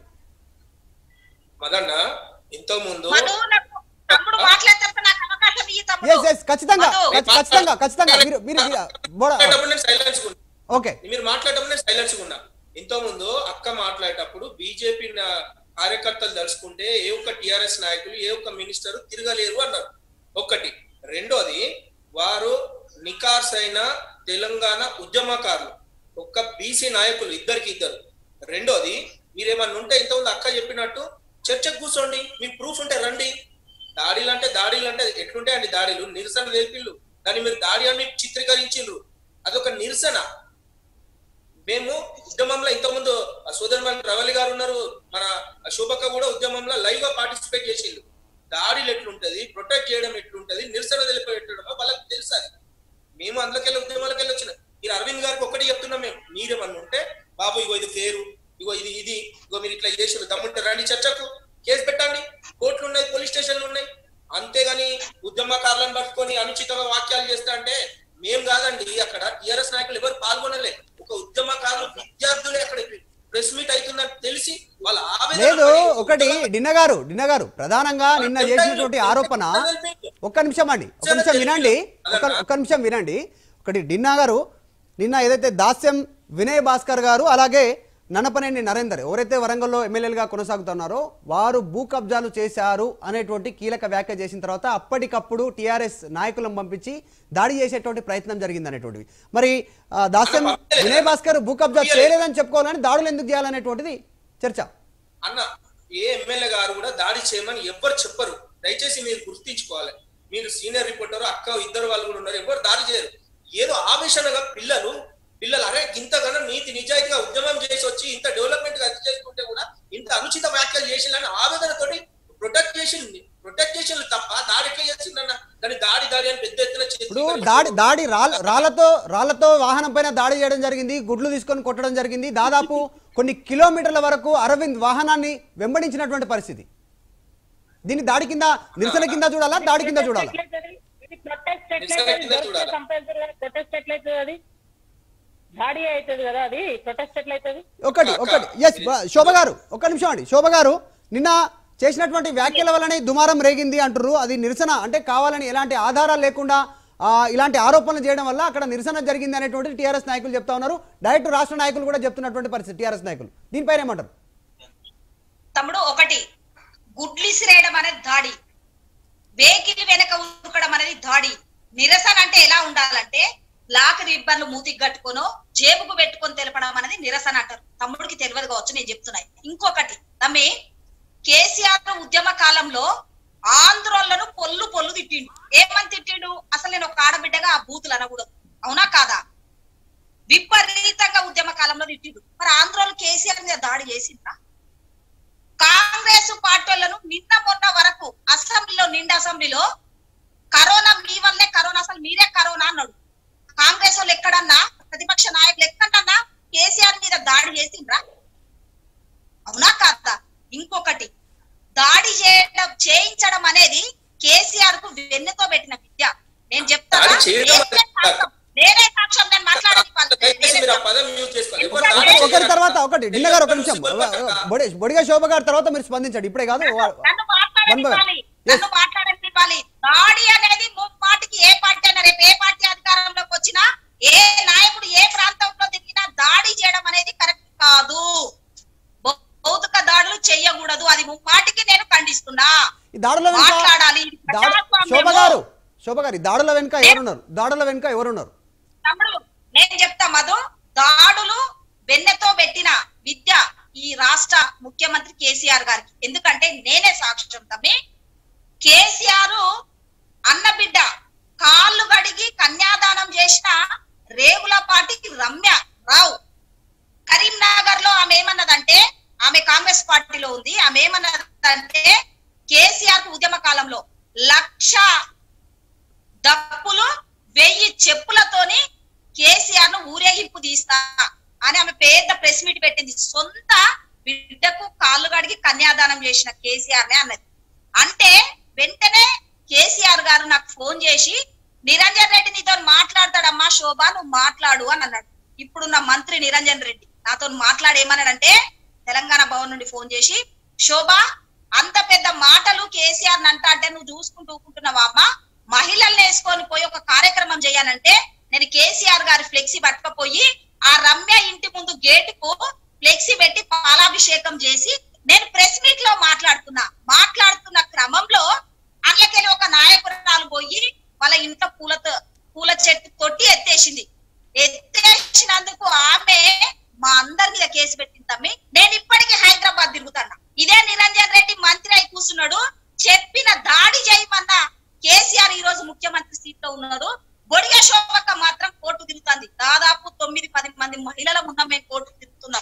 మదన్న ఇంతో ముందు మధు నాకు తమ్ముడు మాట్లాడేటప్పుడు నాకు అవకాశం ఇయ్యి తమ్ముడు ఎస్ ఎస్ ఖచ్చితంగా మధు, ఖచ్- ఖచ్చితంగా ఖచ్చితంగా మీరు మీరు మీరు- బోడ- మాట్లాడేటప్పుడు నేను సైలెన్స్ ఉన్నా ఓకే మీరు మాట్లాడేటప్పుడు నేను సైలెన్స్ ఉన్నా ఇంత ముందు అక్క మాట్లాడేటప్పుడు బీజేపీ కార్యకర్తలు తలుచుకుంటే ఏ ఒక్క టిఆర్ఎస్ నాయకులు ఏ ఒక్క మినిస్టర్ తిరగలేరు అన్నారు ఒక్కటి రెండోది వారు నికార్స్ అయిన తెలంగాణ ఉద్యమకారులు ఒక్క బీసీ నాయకులు ఇద్దరికి ఇద్దరు రెండోది మీరేమన్నా ఉంటే ఇంతకుముందు అక్క చెప్పినట్టు చర్చకు కూర్చోండి మీకు ప్రూఫ్ ఉంటే రండి దాడిలు అంటే దాడిలు అంటే ఎట్లుంటాయి అండి దాడిలు నిరసన తెలిపిల్లు దాన్ని మీరు దాడి అని చిత్రీకరించిండ్రు అదొక నిరసన మేము ఉద్యమంలో ఇంతకుముందు సోదరుమని రవలి గారు ఉన్నారు మన శోభక్క కూడా ఉద్యమంలో లైవ్ గా పార్టిసిపేట్ చేసిండ్రు దాడిలు ఎట్లుంటది ప్రొటెక్ట్ చేయడం ఎట్లుంటది నిరసన తెలిపేటమో వాళ్ళకి తెలుసు అది మేము అందులోకెళ్ళి ఉద్యమాలకు వెళ్ళి వచ్చిన మీరు అరవింద్ గారికి ఒకటి చెప్తున్నాం మేము మీరేమన్నా ఉంటే బాబు ఇగో ఇది పేరు ఇగో ఇది ఇది ఇగో మీరు ఇట్లా చేసిన దమ్ముంటే రండి చర్చకు కేసు పెట్టండి కోర్టులు ఉన్నాయి పోలీస్ స్టేషన్లు ఉన్నాయి అంతేగాని ఉద్యమకారులను పట్టుకొని అనుచితంగా వాక్యాలు చేస్తా అంటే మేము కాదండి అక్కడ టిఆర్ఎస్ నాయకులు ఎవరు పాల్గొనలే ఒక ఉద్యమకారులు విద్యార్థులే అక్కడ ప్రెస్ మీట్ అవుతుందని తెలిసి వాళ్ళ ఆవేదన లేదు పడి ఒకటి ఉద్యమ- డిన్న గారు డిన్న గారు ప్రధానంగా నిన్న చేసినటువంటి ఆరోపణ ఒక్క నిమిషం అండి ఒక్క నిమిషం వినండి ఒక్క ఒక్క నిమిషం వినండి ఒకటి డిన్నా గారు నిన్న ఏదైతే దాస్యం వినయ్ భాస్కర్ గారు అలాగే నన్నపనేని నరేందర్ ఎవరైతే వరంగల్లో ఎమ్మెల్యేలుగా కొనసాగుతున్నారో వారు భూ కబ్జాలు చేశారు అనేటువంటి కీలక వ్యాఖ్య చేసిన తర్వాత అప్పటికప్పుడు టీఆర్ఎస్ నాయకులను పంపించి దాడి చేసేటువంటి ప్రయత్నం జరిగింది అనేటువంటిది మరి ఆ, దాస్యం వినయ్ భాస్కర్ భూ కబ్జా చేయలేదని చెప్పుకోవాలని దాడులు ఎందుకు చేయాలనేటువంటిది చర్చ అన్న ఏ ఎమ్మెల్యే గారు కూడా దాడి చేయమని ఎవ్వరు చెప్పరు దయచేసి మీరు గుర్తించుకోవాలి మీరు సీనియర్ రిపోర్టర్ అక్క ఇద్దరు వాళ్ళు కూడా ఉన్నారు ఎవరు దాడి చేయరు ఏదో ఆవేశనగా పిల్లలు పిల్లలు అరే ఇంతగానో నీతి నిజాయితీగా ఉద్యమం చేసి వచ్చి ఇంత డెవలప్మెంట్ గా అది చేసుకుంటే కూడా ఇంత అనుచిత వ్యాఖ్యలు చేసిందని ఆవేదనతోటి ప్రొటెక్ట్ చేసింది ప్రొటెక్ట్ చేసింది తప్ప దాడి ఎట్లా చేసిందన్న దాని దాడి దాడి అని పెద్ద ఎత్తున చేసి- ఇప్పుడు దాడి దాడి రాళ్ళ రాళ్లతో రాళ్లతో వాహనం పైన దాడి చేయడం జరిగింది గుడ్లు తీసుకొని కొట్టడం జరిగింది దాదాపు కొన్ని కిలోమీటర్ల వరకు అరవింద్ వాహనాన్ని వెంబడించినటువంటి పరిస్థితి దీన్ని దాడి కింద నిరసన కింద చూడాలా దాడి కింద చూడాలా ప్రొటెస్ట్ నిరసన కింద చూడాలా? ప్రొటెస్ట్ ఎట్లయితుంది అది దాడి అవుతుంది కదా అది ప్రొటెస్ట్ ఎట్లయితుంది ఒకటి అక్క, ఒకటి ఎస్ శోభ గారు ఒక్క నిమిషం అండి శోభ గారు నిన్న చేసినటువంటి వ్యాఖ్యల వల్లనే దుమారం రేగింది అంటారు అది నిరసన అంటే కావాలని ఎలాంటి ఆధారాలు లేకుండా ఆ, ఇలాంటి ఆరోపణలు చేయడం వల్ల అక్కడ నిరసన జరిగింది అనేటువంటి టీఆర్ఎస్ నాయకులు చెప్తా ఉన్నారు డైరెక్ట్ రాష్ట్ర నాయకులు కూడా చెప్తున్నటువంటి పరిస్థితి టీఆర్ఎస్ నాయకులు దీనిపైన ఏమంటారు తమ్ముడు ఒకటి గుడ్లిసిరేయడం అనేది దాడి వెహికల్ వెనక ఉరకడం అనేది దాడి నిరసన అంటే ఎలా ఉండాలంటే బ్లాక్ రిబ్బన్లు మూతికి కట్టుకోను జేబుకు పెట్టుకొని తెలపడం అనేది నిరసన అంటారు తమ్ముడికి తెలియదు కావచ్చు నేను చెప్తున్నా ఇంకొకటి తమ్మి కేసీఆర్ ఉద్యమ కాలంలో ఆంధ్రోళ్లను పొల్లు పొల్లు తిట్టిండు ఏమని తిట్టిండు అసలు నేను ఒక ఆడబిడ్డగా ఆ బూతులు అనకూడదు అవునా కాదా విపరీతంగా ఉద్యమ కాలంలో తిట్టిండు మరి ఆంధ్రోలు కేసీఆర్ మీద దాడి చేసిండ్రా కాంగ్రెస్ పార్టీలను నిన్న మొన్న వరకు అసెంబ్లీలో నిండు అసెంబ్లీలో కరోనా మీ వల్లే కరోనా అసలు మీరే కరోనా అన్నాడు కాంగ్రెస్ వాళ్ళు ఎక్కడన్నా ప్రతిపక్ష నాయకులు ఎక్కడన్నా కేసీఆర్ మీద దాడి చేసిండ్రా అవునా కాదా ఇంకొకటి దాడి చేయడం చేయించడం అనేది కేసీఆర్ కు వెన్నెతో పెట్టిన విద్య నేను చెప్తాను దాడి చేయడం నేనే సాక్ష్యం. నేనే సాక్ష్యం నేను మాట్లాడేది వాళ్ళు. దయచేసి నేనే మీరు ఆ సాక్ష్యం. పదం యూజ్ చేసుకోవాలి ఎవరు ఒకటి- దాడి ఒకరి చేయరు తర్వాత అక్క. ఒకటి డిన్న గారు ఒక నిమిషం అక్క. బొడి బొడిగా శోభ గారి తర్వాత మీరు స్పందించండి ఇప్పుడే కాదు వా- నన్ను One by one. మాట్లాడనివ్వాలి Yes. నన్ను మాట్లాడనివ్వాలి దాడి అనేది ముప్పాటికి ఏ పార్టీ అయినా రేపు ఏ పార్టీ అధికారంలోకి వచ్చినా ఏ నాయకుడు ఏ ప్రాంతంలో తిరిగినా దాడి చేయడం అనేది కరెక్ట్ కాదు భౌ- భౌతిక దాడులు చేయకూడదు అది ముప్పాటికి నేను ఖండిస్తున్నా ఈ దాడుల వెనుక మాట్లాడాలి ఇది దాడు ప్రజాస్వామ్యము. శోభ గారు శోభ గారు ఈ దాడుల వెనుక ఎవరున్నారు దాడుల వెనుక ఎవరున్నారు తమ్ముడు నేను చెప్తా మధు దాడులు వెన్నెతో పెట్టిన విద్య ఈ రాష్ట్ర ముఖ్యమంత్రి కేసీఆర్ గారికి ఎందుకంటే నేనే సాక్ష్యం తమ్మి కేసీఆర్ అన్న బిడ్డ కాళ్ళు గడిగి కన్యాదానం చేసిన రేగులపాటి రమ్య రావు కరీంనగర్ లో ఆమె ఏమన్నదంటే ఆమె కాంగ్రెస్ పార్టీలో ఉంది ఆమె ఏమన్నదంటే కేసీఆర్ కు ఉద్యమ కాలంలో లక్ష డప్పులు వెయ్యి చెప్పులతోని కేసీఆర్ ను ఊరేగింపు తీస్తా అని ఆమె పెద్ద ప్రెస్ మీట్ పెట్టింది సొంత బిడ్డకు కాళ్ళు కడిగి కన్యాదానం చేసిన కేసీఆర్ నే అన్నది అంటే వెంటనే కేసీఆర్ గారు నాకు ఫోన్ చేసి నిరంజన్ రెడ్డి నీతో మాట్లాడతాడమ్మా శోభ నువ్వు మాట్లాడు అని అన్నాడు ఇప్పుడున్న మంత్రి నిరంజన్ రెడ్డి నాతో మాట్లాడి ఏమన్నాడంటే తెలంగాణ భవన్ నుండి ఫోన్ చేసి శోభ అంత పెద్ద మాటలు కేసీఆర్ నంట అంటే నువ్వు చూసుకుంటూ ఊకుంటున్నావా అమ్మా మహిళల్ని వేసుకొని పోయి ఒక కార్యక్రమం చేయాలంటే నేను కేసీఆర్ గారి ఫ్లెక్సీ పట్టుకపోయి ఆ రమ్య ఇంటి ముందు గేటుకు ఫ్లెక్సీ పెట్టి పాలాభిషేకం చేసి నేను ప్రెస్ మీట్ లో మాట్లాడుతున్నా మాట్లాడుతున్న క్రమంలో అందులోకెళ్ళి ఒక నాయకురాలు పోయి వాళ్ళ ఇంట్లో పూలతో పూల చెట్టు తొట్టి ఎత్తేసింది ఎత్తేసినందుకు ఆమె మా అందరి మీద కేసు పెట్టింది తమ్మి నేను ఇప్పటికీ హైదరాబాద్ తిరుగుతాను ఇదే నిరంజన్ రెడ్డి మంత్రి అయి కూర్చున్నాడు చెప్పిన దాడి చేయమన్న కేసీఆర్ ఈ రోజు ముఖ్యమంత్రి సీట్ లో ఉన్నాడు బొడిగ శోభక్క మాత్రం కోర్టు తిరుగుతుంది దాదాపు తొమ్మిది పది మంది మహిళల ఉన్న మేము కోర్టు తిరుగుతున్నాం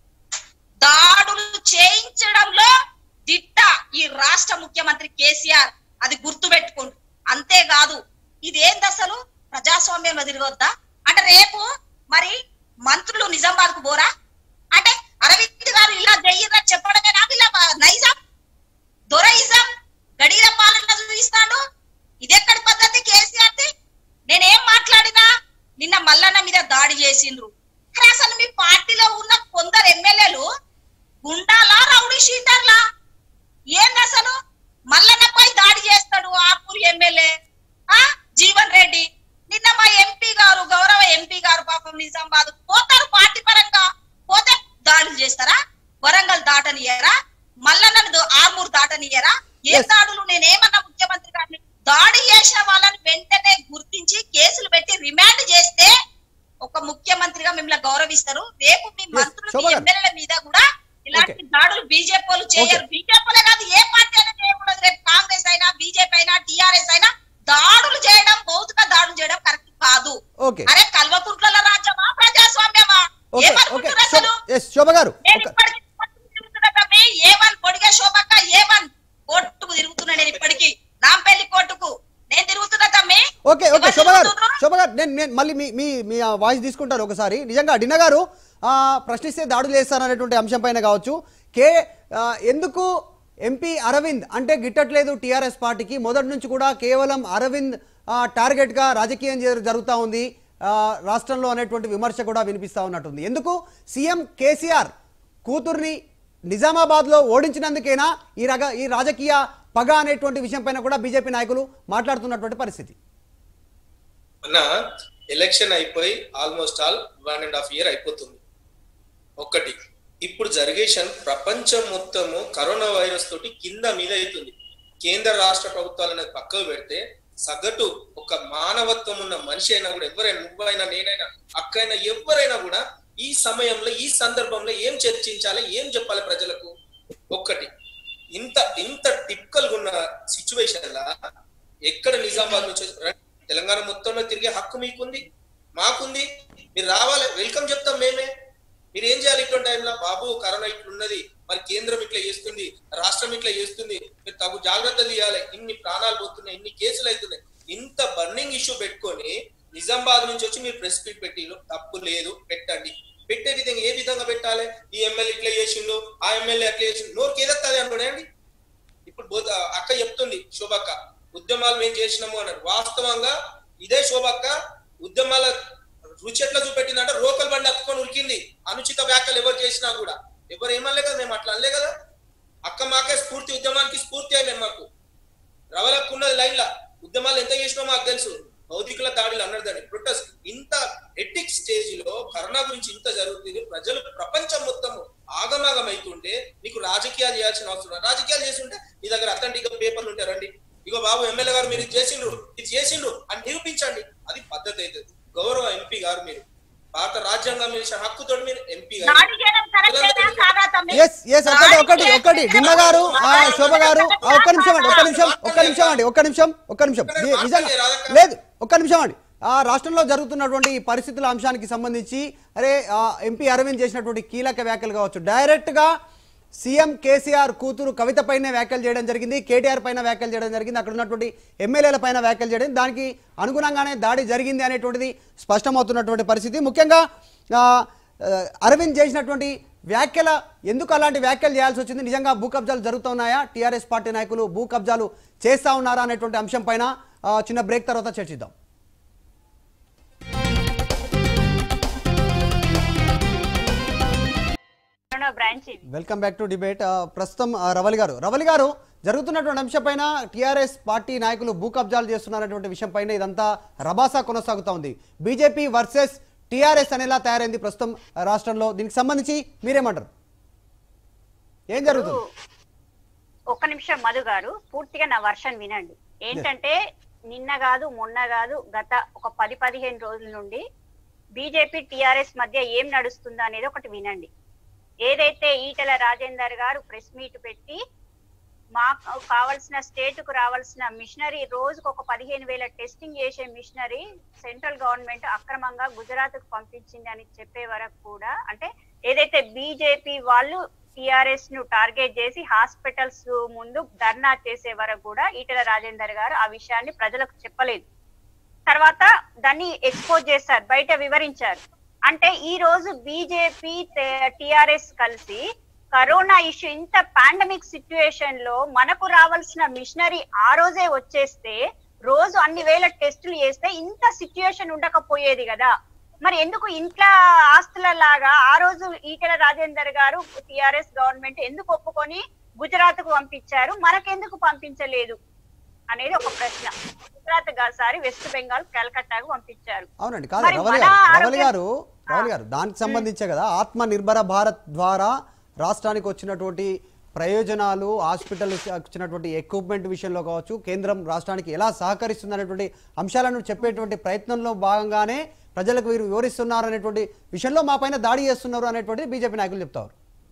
దాడులు చేయించడంలో దిట్ట ఈ రాష్ట్ర ముఖ్యమంత్రి కేసీఆర్ అది గుర్తు పెట్టుకోండి అంతేకాదు ఇదేంది అసలు ప్రజాస్వామ్యంలో తిరగొద్దా అంటే రేపు మరి మంత్రులు నిజామాబాద్ కు పోరా అంటే అరవింద్ గారు ఇలా చెయ్యరని చెప్పడమేనా వీళ్ళ నైజాం దొరైజం గడిల పాలన చూపిస్తాడు ఇదెక్కడి పద్ధతి కేసీఆర్ ది నేనేం మాట్లాడినా నిన్న మల్లన్న మీద దాడి చేసిండ్రు కానీ అసలు మీ పార్టీలో ఉన్న కొందరు ఎమ్మెల్యేలు గుండాలా రౌడీ షీటర్లా ఏంది అసలు మల్లన్నపై దాడి చేస్తాడు ఆపూర్ ఎమ్మెల్యే ఆ జీవన్ రెడ్డి నిన్న మా ఎంపీ గారు గౌరవ ఎంపీ గారు పాపం నిజామాబాద్ పోతారు పార్టీ పరంగా పోతే దాడులు చేస్తారా వరంగల్ దాటనియరా మల్లన్నను ఆర్మూర్ దాటనియరా ఏ Yes. దాడులు నేనేమన్నా ముఖ్యమంత్రి గారిని దాడి చేసిన వాళ్ళని వెంటనే గుర్తించి కేసులు పెట్టి రిమాండ్ చేస్తే ఒక ముఖ్యమంత్రిగా మిమ్మల్ని గౌరవిస్తారు రేపు మీ మంత్రులు శోభ మీ గారు. ఎమ్మెల్యేల మీద కూడా ఇలాంటి దాడులు బీజేపీ వాళ్ళు చేయరు బీజేపీలే కాదు ఏ పార్టీ అయినా చేయకూడదు రేపు కాంగ్రెస్ అయినా బీజేపీ అయినా టిఆర్ఎస్ అయినా దాడులు చేయడం భౌతిక దాడులు చేయడం కరెక్ట్ కాదు ఓకే అరే కల్వకుంట్ల రాజ్యమా ప్రజాస్వామ్యమా ఓకే ఓకే ఏమనుకుంటున్నారు అసలు ఎస్ శోభ గారు నేను ఒక- ఇప్పటికీ కోర్టుకు తిరుగుతున్నా తమ్మి. ఏ వన్ పొడిగే శోభక్క ఏ వన్ కోర్టుకు తిరుగుతున్నా నేను ఇప్పటికీ నాంపల్లి కోర్టుకు నేను తిరుగుతున్నా తమ్మి ఓకే ఓకే ఎవరు శోభ గారు తిరుగుతున్నారు? శోభ గారు నేను నేను మళ్ళీ మీ మీ మీ ఆ వాయిస్ తీసుకుంటాను ఒకసారి నిజంగా డిన్న గారు ఆ, ప్రశ్నిస్తే దాడులు చేస్తారనేటువంటి అంశం పైన కావచ్చు కే ఆ, ఎందుకు ఎంపీ అరవింద్ అంటే గిట్టట్లేదు టీఆర్ఎస్ పార్టీకి మొదటి నుంచి కూడా కేవలం అరవింద్ ఆ, టార్గెట్గా రాజకీయం జరు- జరుగుతూ ఉంది ఆ, రాష్ట్రంలో అనేటువంటి విమర్శ కూడా వినిపిస్తూ ఉన్నట్టుంది ఎందుకు సీఎం కేసీఆర్ కూతుర్ని నిజామాబాద్లో ఓడించినందుకేనా ఈ రగ ఈ రాజకీయ పగ అనేటువంటి విషయం పైన కూడా బీజేపీ నాయకులు మాట్లాడుతున్నటువంటి పరిస్థితి అన్న ఎలక్షన్ అయిపోయి almost all one and half year అయిపోతుంది ఒక్కటి ఇప్పుడు జరిగేషన్ ప్రపంచం మొత్తము కరోనా వైరస్ తోటి కింద మీద అవుతుంది కేంద్ర రాష్ట్ర ప్రభుత్వాలు అనేది పక్కకు పెడితే సగటు ఒక మానవత్వం ఉన్న మనిషి అయినా కూడా ఎవరైనా నువ్వైనా నేనైనా అక్కైనా ఎవరైనా కూడా ఈ సమయంలో ఈ సందర్భంలో ఏం చర్చించాలి ఏం చెప్పాలి ప్రజలకు ఒక్కటి ఇంత ఇంత టిపికల్ ఉన్న సిచ్యువేషన్ లా ఎక్కడ నిజామాబాద్ నుంచి వచ్చి- రండి, తెలంగాణ మొత్తంలో తిరిగే హక్కు మీకుంది మాకుంది మీరు రావాలి వెల్కమ్ చెప్తాం మేమే మీరు ఏం చేయాలి ఇటువంటి టైంలో బాబు కరోనా ఇట్లున్నది మరి కేంద్రం ఇట్లా చేస్తుంది రాష్ట్రం ఇట్లా చేస్తుంది మీరు తగు జాగ్రత్తలు తీయాలి ఇన్ని ప్రాణాలు పోతున్నాయి ఇన్ని కేసులు అవుతున్నాయి ఇంత బర్నింగ్ ఇష్యూ పెట్టుకొని నిజామాబాద్ నుంచి వచ్చి మీరు ప్రెస్ మీట్ పెట్టిండ్రు తప్పు లేదు పెట్టండి పెట్టే విధంగా ఏ విధంగా పెట్టాలి ఈ ఎమ్మెల్యే ఇట్లా చేసిండు ఆ ఎమ్మెల్యే అట్లా చేసిండు నోరుకి ఏదెత్తాది అనుకోండి ఇప్పుడు బోధ అక్క చెప్తుంది శోభక్క ఉద్యమాలు మేము చేసినాము అన్నారు వాస్తవంగా ఇదే శోభక్క ఉద్యమాల రుచి ఎట్లా చూపెట్టిందంటే రోకల్ బండి అత్తుకొని ఉరికింది అనుచిత వ్యాఖ్యలు ఎవరు చేసినా కూడా ఎవరు ఏమనలే కదా మేము అట్లా అనలే కదా అక్క మాకే స్ఫూర్తి ఉద్యమానికి స్ఫూర్తి అయి మేము మాకు రవలకు ఉన్నది లైన్ లా ఉద్యమాలు ఎంత చేసినామో మాకు తెలుసు భౌతికుల దాడులు అన్నారు దాన్ని ప్రొటెస్ట్ ఇంత ఎటిక్ స్టేజ్ లో కరోనా గురించి ఇంత జరుగుతుంది ప్రజలు ప్రపంచం మొత్తం ఆగమాగం అవుతుంటే నీకు రాజకీయాలు చేయాల్సిన అవసరం లేదు. రాజకీయాలు చేస్తుంటే నీ దగ్గర అథెంటిక్ పేపర్లు ఉంటాయి రండి ఇగో బాబు ఎమ్మెల్యే గారు మీరు ఇది చేసిండ్రు ఇది చేసిండ్రు అని నిరూపించండి అది పద్ధతి అవుతుంది గౌరవ ఎంపీ గారు మీరు భారత రాజ్యాంగం ఇచ్చిన హక్కుతో మీరు ఎంపీ గారు దాడి చేయడం కరెక్టేనా కాదా తమ్మి? ఎస్ ఎస్ ఒకటి ఒకటి ఒకటి నిన్న గారు ఆ, శోభ గారు ఆ, ఒక్క నిమిషం అండి ఒక్క నిమిషం ఒక్క నిమిషం అండి ఒక్క నిమిషం ఒక్క నిమిషం ని- నిజంగా లేదు ఒక్క నిమిషం అండి ఆ రాష్ట్రంలో జరుగుతున్నటువంటి ఈ పరిస్థితుల అంశానికి సంబంధించి అరే ఆ, ఎంపీ అరవింద్ చేసినటువంటి కీలక వ్యాఖ్యలు కావచ్చు డైరెక్ట్ గా సీఎం కేసీఆర్ కూతురు కవిత పైన వ్యాఖ్యలు చేయడం జరిగింది కేటీఆర్ పైన వ్యాఖ్యలు చేయడం జరిగింది అక్కడ ఉన్నటువంటి ఎమ్మెల్యేల పైన వ్యాఖ్యలు చేయడం దానికి అనుగుణంగానే దాడి జరిగింది అనేటువంటిది స్పష్టమవుతున్నటువంటి పరిస్థితి ముఖ్యంగా ఆ, ఆ, అరవింద్ చేసినటువంటి వ్యాఖ్యల ఎందుకు అలాంటి వ్యాఖ్యలు చేయాల్సి వచ్చింది నిజంగా భూ కబ్జాలు జరుగుతున్నాయా టీఆర్ఎస్ పార్టీ నాయకులు భూ కబ్జాలు చేస్తా ఉన్నారా అనేటువంటి అంశం పైన ఆ, చిన్న బ్రేక్ తర్వాత చర్చిద్దాం కరోనా బ్రాంచ్ ఇది వెల్కమ్ బ్యాక్ టు డిబేట్ ఆ, ప్రస్తుతం ఆ, రవలి గారు రవలి గారు జరుగుతున్నటువంటి అంశంపైన టీఆర్ఎస్ పార్టీ నాయకులు భూ కబ్జాలు చేస్తున్నారనేటువంటి విషయంపైన ఇదంతా రబాసా కొనసాగుతా ఉంది బీజేపీ వర్సెస్ టీఆర్ఎస్ అనేలా తయారైంది ప్రస్తుతం రాష్ట్రంలో దీనికి సంబంధించి మీరేమంటారు ఏం జరుగుతుంది ఒక్క నిమిషం మధు గారు పూర్తిగా నా వర్షన్ వినండి ఏంటంటే నిన్న కాదు మొన్న కాదు గత ఒక పది పదిహేను రోజుల నుండి బీజేపీ టిఆర్ఎస్ మధ్య ఏం నడుస్తుందో అనేది ఒకటి వినండి ఏదైతే ఈటెల రాజేందర్ గారు ప్రెస్ మీట్ పెట్టి మాకు కావాల్సిన స్టేట్ కు రావాల్సిన మిషనరీ రోజుకు ఒక పదిహేను వేల టెస్టింగ్ చేసే మిషనరీ సెంట్రల్ గవర్నమెంట్ అక్రమంగా గుజరాత్ కు పంపించింది అని చెప్పే వరకు కూడా అంటే ఏదైతే బీజేపీ వాళ్ళు టిఆర్ఎస్ ను టార్గెట్ చేసి హాస్పిటల్స్ ముందు ధర్నా చేసే వరకు కూడా ఈటెల రాజేందర్ గారు ఆ విషయాన్ని ప్రజలకు చెప్పలేదు తర్వాత దాన్ని ఎక్స్పోజ్ చేశారు బయట వివరించారు అంటే ఈ రోజు బీజేపీ టిఆర్ఎస్ కలిసి కరోనా ఇష్యూ ఇంత పాండమిక్ సిచ్యుయేషన్ లో మనకు రావాల్సిన మిషనరీ ఆ రోజే వచ్చేస్తే రోజు అన్ని వేల టెస్టులు చేస్తే ఇంత సిచ్యుయేషన్ ఉండకపోయేది కదా మరి ఎందుకు ఇంట్లో ఆస్తుల లాగా ఆ రోజు ఈటెల రాజేందర్ గారు టిఆర్ఎస్ గవర్నమెంట్ ఎందుకు ఒప్పుకొని గుజరాత్ కు పంపించారు మనకెందుకు పంపించలేదు అనేది ఒక ప్రశ్న గుజరాత్ సారి వెస్ట్ బెంగాల్ కలకత్తాకు పంపించారు అవునండి కాదు మరి రవలి మన గారు రవలి ఆరోగ్య- గారు రవలి గారు దానికి సంబంధించే కదా ఆత్మ నిర్భర భారత్ ద్వారా రాష్ట్రానికి వచ్చినటువంటి ప్రయోజనాలు హాస్పిటల్ వచ్చినటువంటి ఎక్విప్మెంట్ విషయంలో కావచ్చు కేంద్రం రాష్ట్రానికి ఎలా సహకరిస్తుంది అనేటువంటి అంశాలను చెప్పేటువంటి ప్రయత్నంలో భాగంగానే ప్రజలకు వీరు వివరిస్తున్నారు అనేటువంటి విషయంలో మా పైన దాడి చేస్తున్నారు అనేటువంటి బీజేపీ నాయకులు చెప్తారు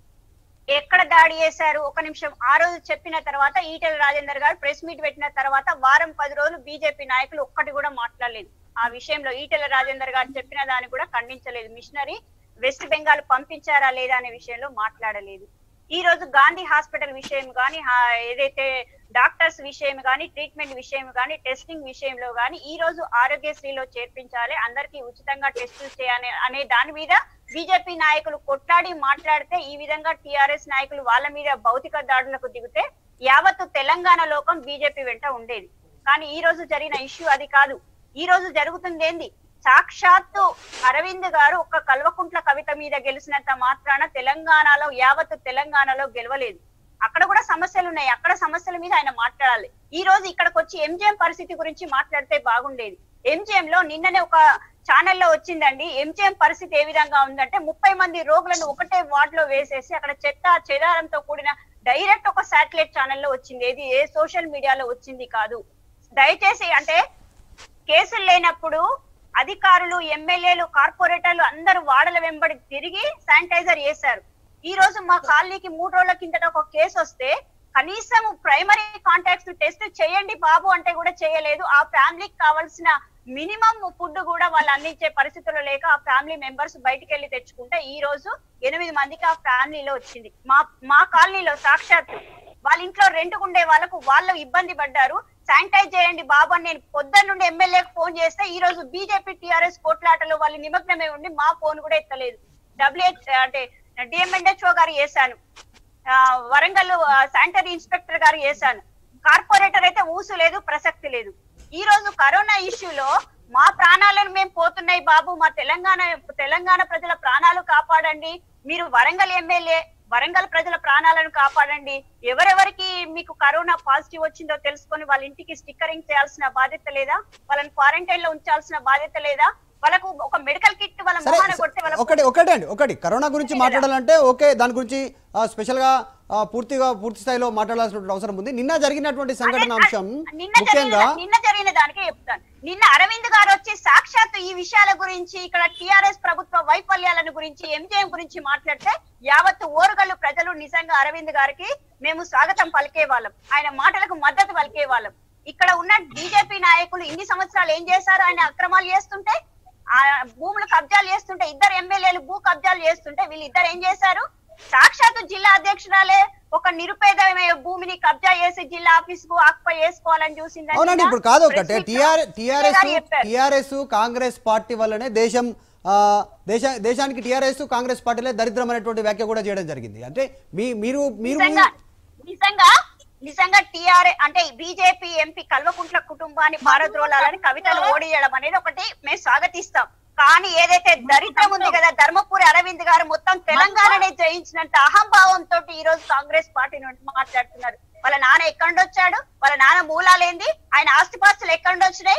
ఎక్కడ దాడి చేశారు ఒక నిమిషం ఆ రోజు చెప్పిన తర్వాత ఈటెల రాజేందర్ గారు ప్రెస్ మీట్ పెట్టిన తర్వాత వారం పది రోజులు బీజేపీ నాయకులు ఒక్కటి కూడా మాట్లాడలేదు ఆ విషయంలో ఈటెల రాజేందర్ గారు చెప్పిన దాన్ని కూడా ఖండించలేదు మిషనరీ వెస్ట్ బెంగాల్ పంపించారా లేదా అనే విషయంలో మాట్లాడలేదు ఈ రోజు గాంధీ హాస్పిటల్ విషయం కానీ ఏదైతే డాక్టర్స్ విషయం కానీ ట్రీట్మెంట్ విషయం కానీ టెస్టింగ్ విషయంలో కానీ ఈ రోజు ఆరోగ్యశ్రీలో చేర్పించాలి అందరికీ ఉచితంగా టెస్టులు చేయాలి అనే దాని మీద బీజేపీ నాయకులు కొట్లాడి మాట్లాడితే ఈ విధంగా టిఆర్ఎస్ నాయకులు వాళ్ళ మీద భౌతిక దాడులకు దిగితే యావత్తు తెలంగాణ లోకం బీజేపీ వెంట ఉండేది కానీ ఈ రోజు జరిగిన ఇష్యూ అది కాదు ఈ రోజు జరుగుతుంది ఏంది సాక్షాత్తు అరవింద్ గారు ఒక కల్వకుంట్ల కవిత మీద గెలిచినంత మాత్రాన తెలంగాణలో యావత్తు తెలంగాణలో గెలవలేదు అక్కడ కూడా సమస్యలు ఉన్నాయి అక్కడ సమస్యల మీద ఆయన మాట్లాడాలి ఈ రోజు ఇక్కడికి వచ్చి ఎంజిఎం పరిస్థితి గురించి మాట్లాడితే బాగుండేది ఎంజిఎం లో నిన్ననే ఒక ఛానల్లో వచ్చిందండి ఎంజిఎం పరిస్థితి ఏ విధంగా ఉందంటే ముప్పై మంది రోగులను ఒకటే వార్డ్ లో వేసేసి అక్కడ చెత్త చెదారంతో కూడిన డైరెక్ట్ ఒక శాటిలైట్ ఛానల్లో వచ్చింది ఏది ఏ సోషల్ మీడియాలో వచ్చింది కాదు దయచేసి అంటే కేసులు లేనప్పుడు అధికారులు ఎమ్మెల్యేలు కార్పొరేటర్లు అందరూ వాడల వెంబడి తిరిగి శానిటైజర్ చేశారు ఈ రోజు మా కాలనీకి మూడు రోజుల కిందట ఒక కేసు వస్తే కనీసం ప్రైమరీ కాంటాక్ట్స్ టెస్ట్ చేయండి బాబు అంటే కూడా చేయలేదు ఆ ఫ్యామిలీకి కావాల్సిన మినిమం ఫుడ్ కూడా వాళ్ళు అందించే పరిస్థితుల్లో లేక ఆ ఫ్యామిలీ మెంబర్స్ బయటికి వెళ్ళి తెచ్చుకుంటే ఈ రోజు ఎనిమిది మందికి ఆ ఫ్యామిలీలో వచ్చింది మా మా కాలనీలో సాక్షాత్తు వాళ్ళ ఇంట్లో రెంట్కు ఉండే వాళ్ళకు వాళ్ళు ఇబ్బంది పడ్డారు శానిటైజ్ చేయండి బాబు అని నేను పొద్దున్న నుండి ఎమ్మెల్యేకి ఫోన్ చేస్తే ఈ రోజు బీజేపీ టీఆర్ఎస్ కోట్లాటలో వాళ్ళు నిమగ్నమై ఉండి మా ఫోన్ కూడా ఎత్తలేదు డబ్ల్యూహెచ్ అంటే డిఎంఎన్హెచ్ఓ గారు చేశాను ఆ, వరంగల్ ఆ, శానిటరీ ఇన్స్పెక్టర్ గారు చేశాను కార్పొరేటర్ అయితే ఊసు లేదు ప్రసక్తి లేదు ఈ రోజు కరోనా ఇష్యూలో మా ప్రాణాలను మేము పోతున్నాయి బాబు మా తెలంగాణ తెలంగాణ ప్రజల ప్రాణాలు కాపాడండి మీరు వరంగల్ ఎమ్మెల్యే వరంగల్ ప్రజల ప్రాణాలను కాపాడండి ఎవరెవరికి మీకు కరోనా పాజిటివ్ వచ్చిందో తెలుసుకొని వాళ్ళ ఇంటికి స్టిక్కరింగ్ చేయాల్సిన బాధ్యత లేదా వాళ్ళని క్వారంటైన్ లో ఉంచాల్సిన బాధ్యత లేదా వాళ్ళకు ఒక మెడికల్ కిట్ వాళ్ళ సరే మొహాన కొడితే వాళ్ళ ఒకటి ఒకటే అండి ఒకటి కరోనా గురించి మాట్లాడాలంటే ఓకే దాని గురించి ఆ, స్పెషల్ గా ఆ, పూర్తిగా పూర్తి స్థాయిలో మాట్లాడాల్సిన అవసరం ఉంది నిన్న జరిగినటువంటి సంఘటన అదే, అంశం నిన్న జరిగిన ముఖ్యంగా నిన్న జరిగిన దానికే చెప్తాను నిన్న అరవింద్ గారు వచ్చి సాక్షాత్తు ఈ విషయాల గురించి ఇక్కడ టిఆర్ఎస్ ప్రభుత్వ వైఫల్యాలను గురించి ఎంజేఎం గురించి మాట్లాడితే యావత్తు ఓరుగల్లు ప్రజలు నిజంగా అరవింద్ గారికి మేము స్వాగతం పలికే వాళ్ళం ఆయన మాటలకు మద్దతు పలికే వాళ్ళం ఇక్కడ ఉన్న బీజేపీ నాయకులు ఇన్ని సంవత్సరాలు ఏం చేశారు ఆయన అక్రమాలు చేస్తుంటే ఆ భూములు కబ్జాలు చేస్తుంటే ఇద్దరు ఎమ్మెల్యేలు భూ కబ్జాలు చేస్తుంటే వీళ్ళు ఇద్దరు ఏం చేశారు సాక్షాత్తు జిల్లా అధ్యక్షురాలే ఒక నిరుపేదమైన భూమిని కబ్జా చేసి జిల్లా ఆఫీస్ కు ఆక్యుపై చేసుకోవాలని చూసిందని అవునండి ఇప్పుడు కాదు ఒకటే టిఆర్ టిఆర్ఎస్ గారు చెప్పారు. టిఆర్ఎస్ కాంగ్రెస్ పార్టీ వల్లనే దేశం ఆ, దేశ దేశానికి టిఆర్ఎస్ కాంగ్రెస్ పార్టీలే దరిద్రం అనేటువంటి వ్యాఖ్య కూడా చేయడం జరిగింది అంటే మీ మీరు మీరు నిజంగా నిజంగా నిజంగా టిఆర్ అంటే బీజేపీ ఎంపీ కల్వకుంట్ల కుటుంబాన్ని పారద్రోలాలని కవితలు ఓడియడం అనేది ఒకటి మేము స్వాగతిస్తాం కానీ ఏదైతే దరిద్రం ఉంది కదా ధర్మపురి అరవింద్ గారు మొత్తం తెలంగాణనే జయించినంత అహంభావంతో ఈ రోజు కాంగ్రెస్ పార్టీ నుండి మాట్లాడుతున్నారు వాళ్ళ నాన్న ఎక్కడి వచ్చాడు వాళ్ళ నాన్న మూలాలేంది ఆయన ఆస్తిపాస్తులు ఎక్కడి వచ్చినాయి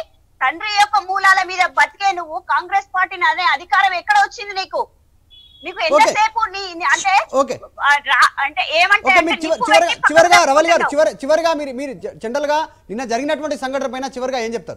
తండ్రి యొక్క మూలాల మీద బతికే నువ్వు కాంగ్రెస్ పార్టీని అనే అధికారం ఎక్కడ వచ్చింది నీకు నీకు ఎంతసేపు నీ నీ- అంటే ఓకే. ఆ, రా- అంటే ఏమంటే ఓకే అంటే మీరు చివరి నిప్పు చివరిగా పెట్టి చివరిగా పక్కన రవల్ గారు పెట్టుకుంటావు. చివరి చివరిగా మీరు మీరు జనరల్ గా నిన్న జరిగినటువంటి సంఘటన పైన చివరిగా ఏం చెప్తారు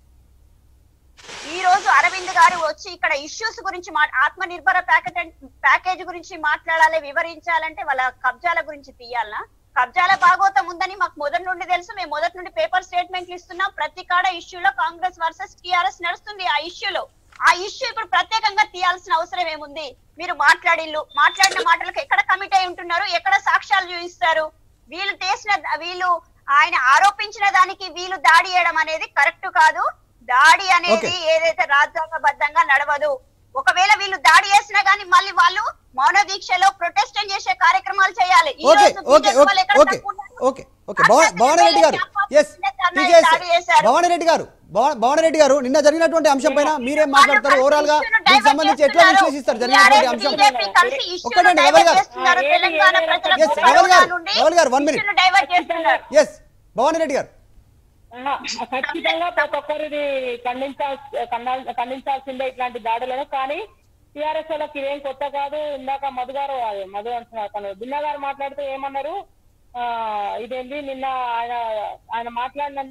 ఈ రోజు అరవింద్ గారు వచ్చి ఇక్కడ ఇష్యూస్ గురించి మా ఆత్మ నిర్భర ప్యాకెట్ ప్యాకేజ్ గురించి మాట్లాడాలి వివరించాలంటే వాళ్ళ కబ్జాల గురించి తీయాలనా కబ్జాల భాగోతం ఉందని మాకు మొదటి నుండి తెలుసు మేము మొదటి నుండి పేపర్ స్టేట్మెంట్లు ఇస్తున్నాం ప్రతి కాడ ఇష్యూలో కాంగ్రెస్ వర్సెస్ టిఆర్ఎస్ నడుస్తుంది ఆ ఇష్యూలో ఆ ఇష్యూ ఇప్పుడు ప్రత్యేకంగా తీయాల్సిన అవసరం ఏముంది మీరు మాట్లాడిల్లు మాట్లాడిన మాటలకు ఎక్కడ కమిట్ అయి ఉంటున్నారు ఎక్కడ సాక్ష్యాలు చూపిస్తారు వీళ్ళు చేసిన వీళ్ళు ఆయన ఆరోపించిన దానికి వీళ్ళు దాడి చేయడం అనేది కరెక్ట్ కాదు దాడి అనేది ఏదైతే రాజ్యాంగబద్ధంగా నడవదు ఒకవేళ వీళ్ళు దాడి చేసినా గానీ మళ్ళీ వాళ్ళు మౌన దీక్షలో ప్రొటెస్ట్ చేసే కార్యక్రమాలు చేయాలి ఈ ఓకే రోజు ఓకే BJP వాళ్ళు ఓకే ఎక్కడ ఓకే తక్కువ ఉన్నారు? ఓకే ఓకే భవ- భవానీ రెడ్డి గారు ఎస్ టీజేఎస్ దాడి చేశారు. భవానీ రెడ్డి గారు భవ- భవానీ రెడ్డి గారు నిన్న జరిగినటువంటి అంశం పైన మీరేం మాట్లాడతారు వాళ్ళు ఓవరాల్ గా ఇష్యూను దీనికి డైవర్ట్ సంబంధించి ఎట్లా చేస్తున్నారు. విశ్లేషిస్తారు జరిగినటువంటి TRS, అంశం BJP కలిసి ఇష్యూను ఒక్కటండి, డైవర్ట్ రవల్ గారు. చేస్తున్నారు. ఆ, ఏది- తెలంగాణ ఏది- ప్రజలకు Yes, రవల్ గారు. కరోనా నుండి రవల్ గారు, one minute. ఇష్యూను డైవర్ట్ చేస్తున్నారు ఎస్ భవానీ రెడ్డి గారు ఆహా, ఖచ్చితంగా ప్రతి ఒక్కరిది ఖండించాల్సి ఖండా- ఖండించాల్సిందే ఇట్లాంటి దాడులను కానీ టిఆర్ఎస్ వాళ్ళకి ఇదేం కొత్త కాదు ఇందాక మధు గారు అదే మధు అంటున్నారు తను భిన్న గారు మాట్లాడుతూ ఏమన్నారు ఆ ఇదేంది నిన్న ఆయన ఆయన మాట్లాడిన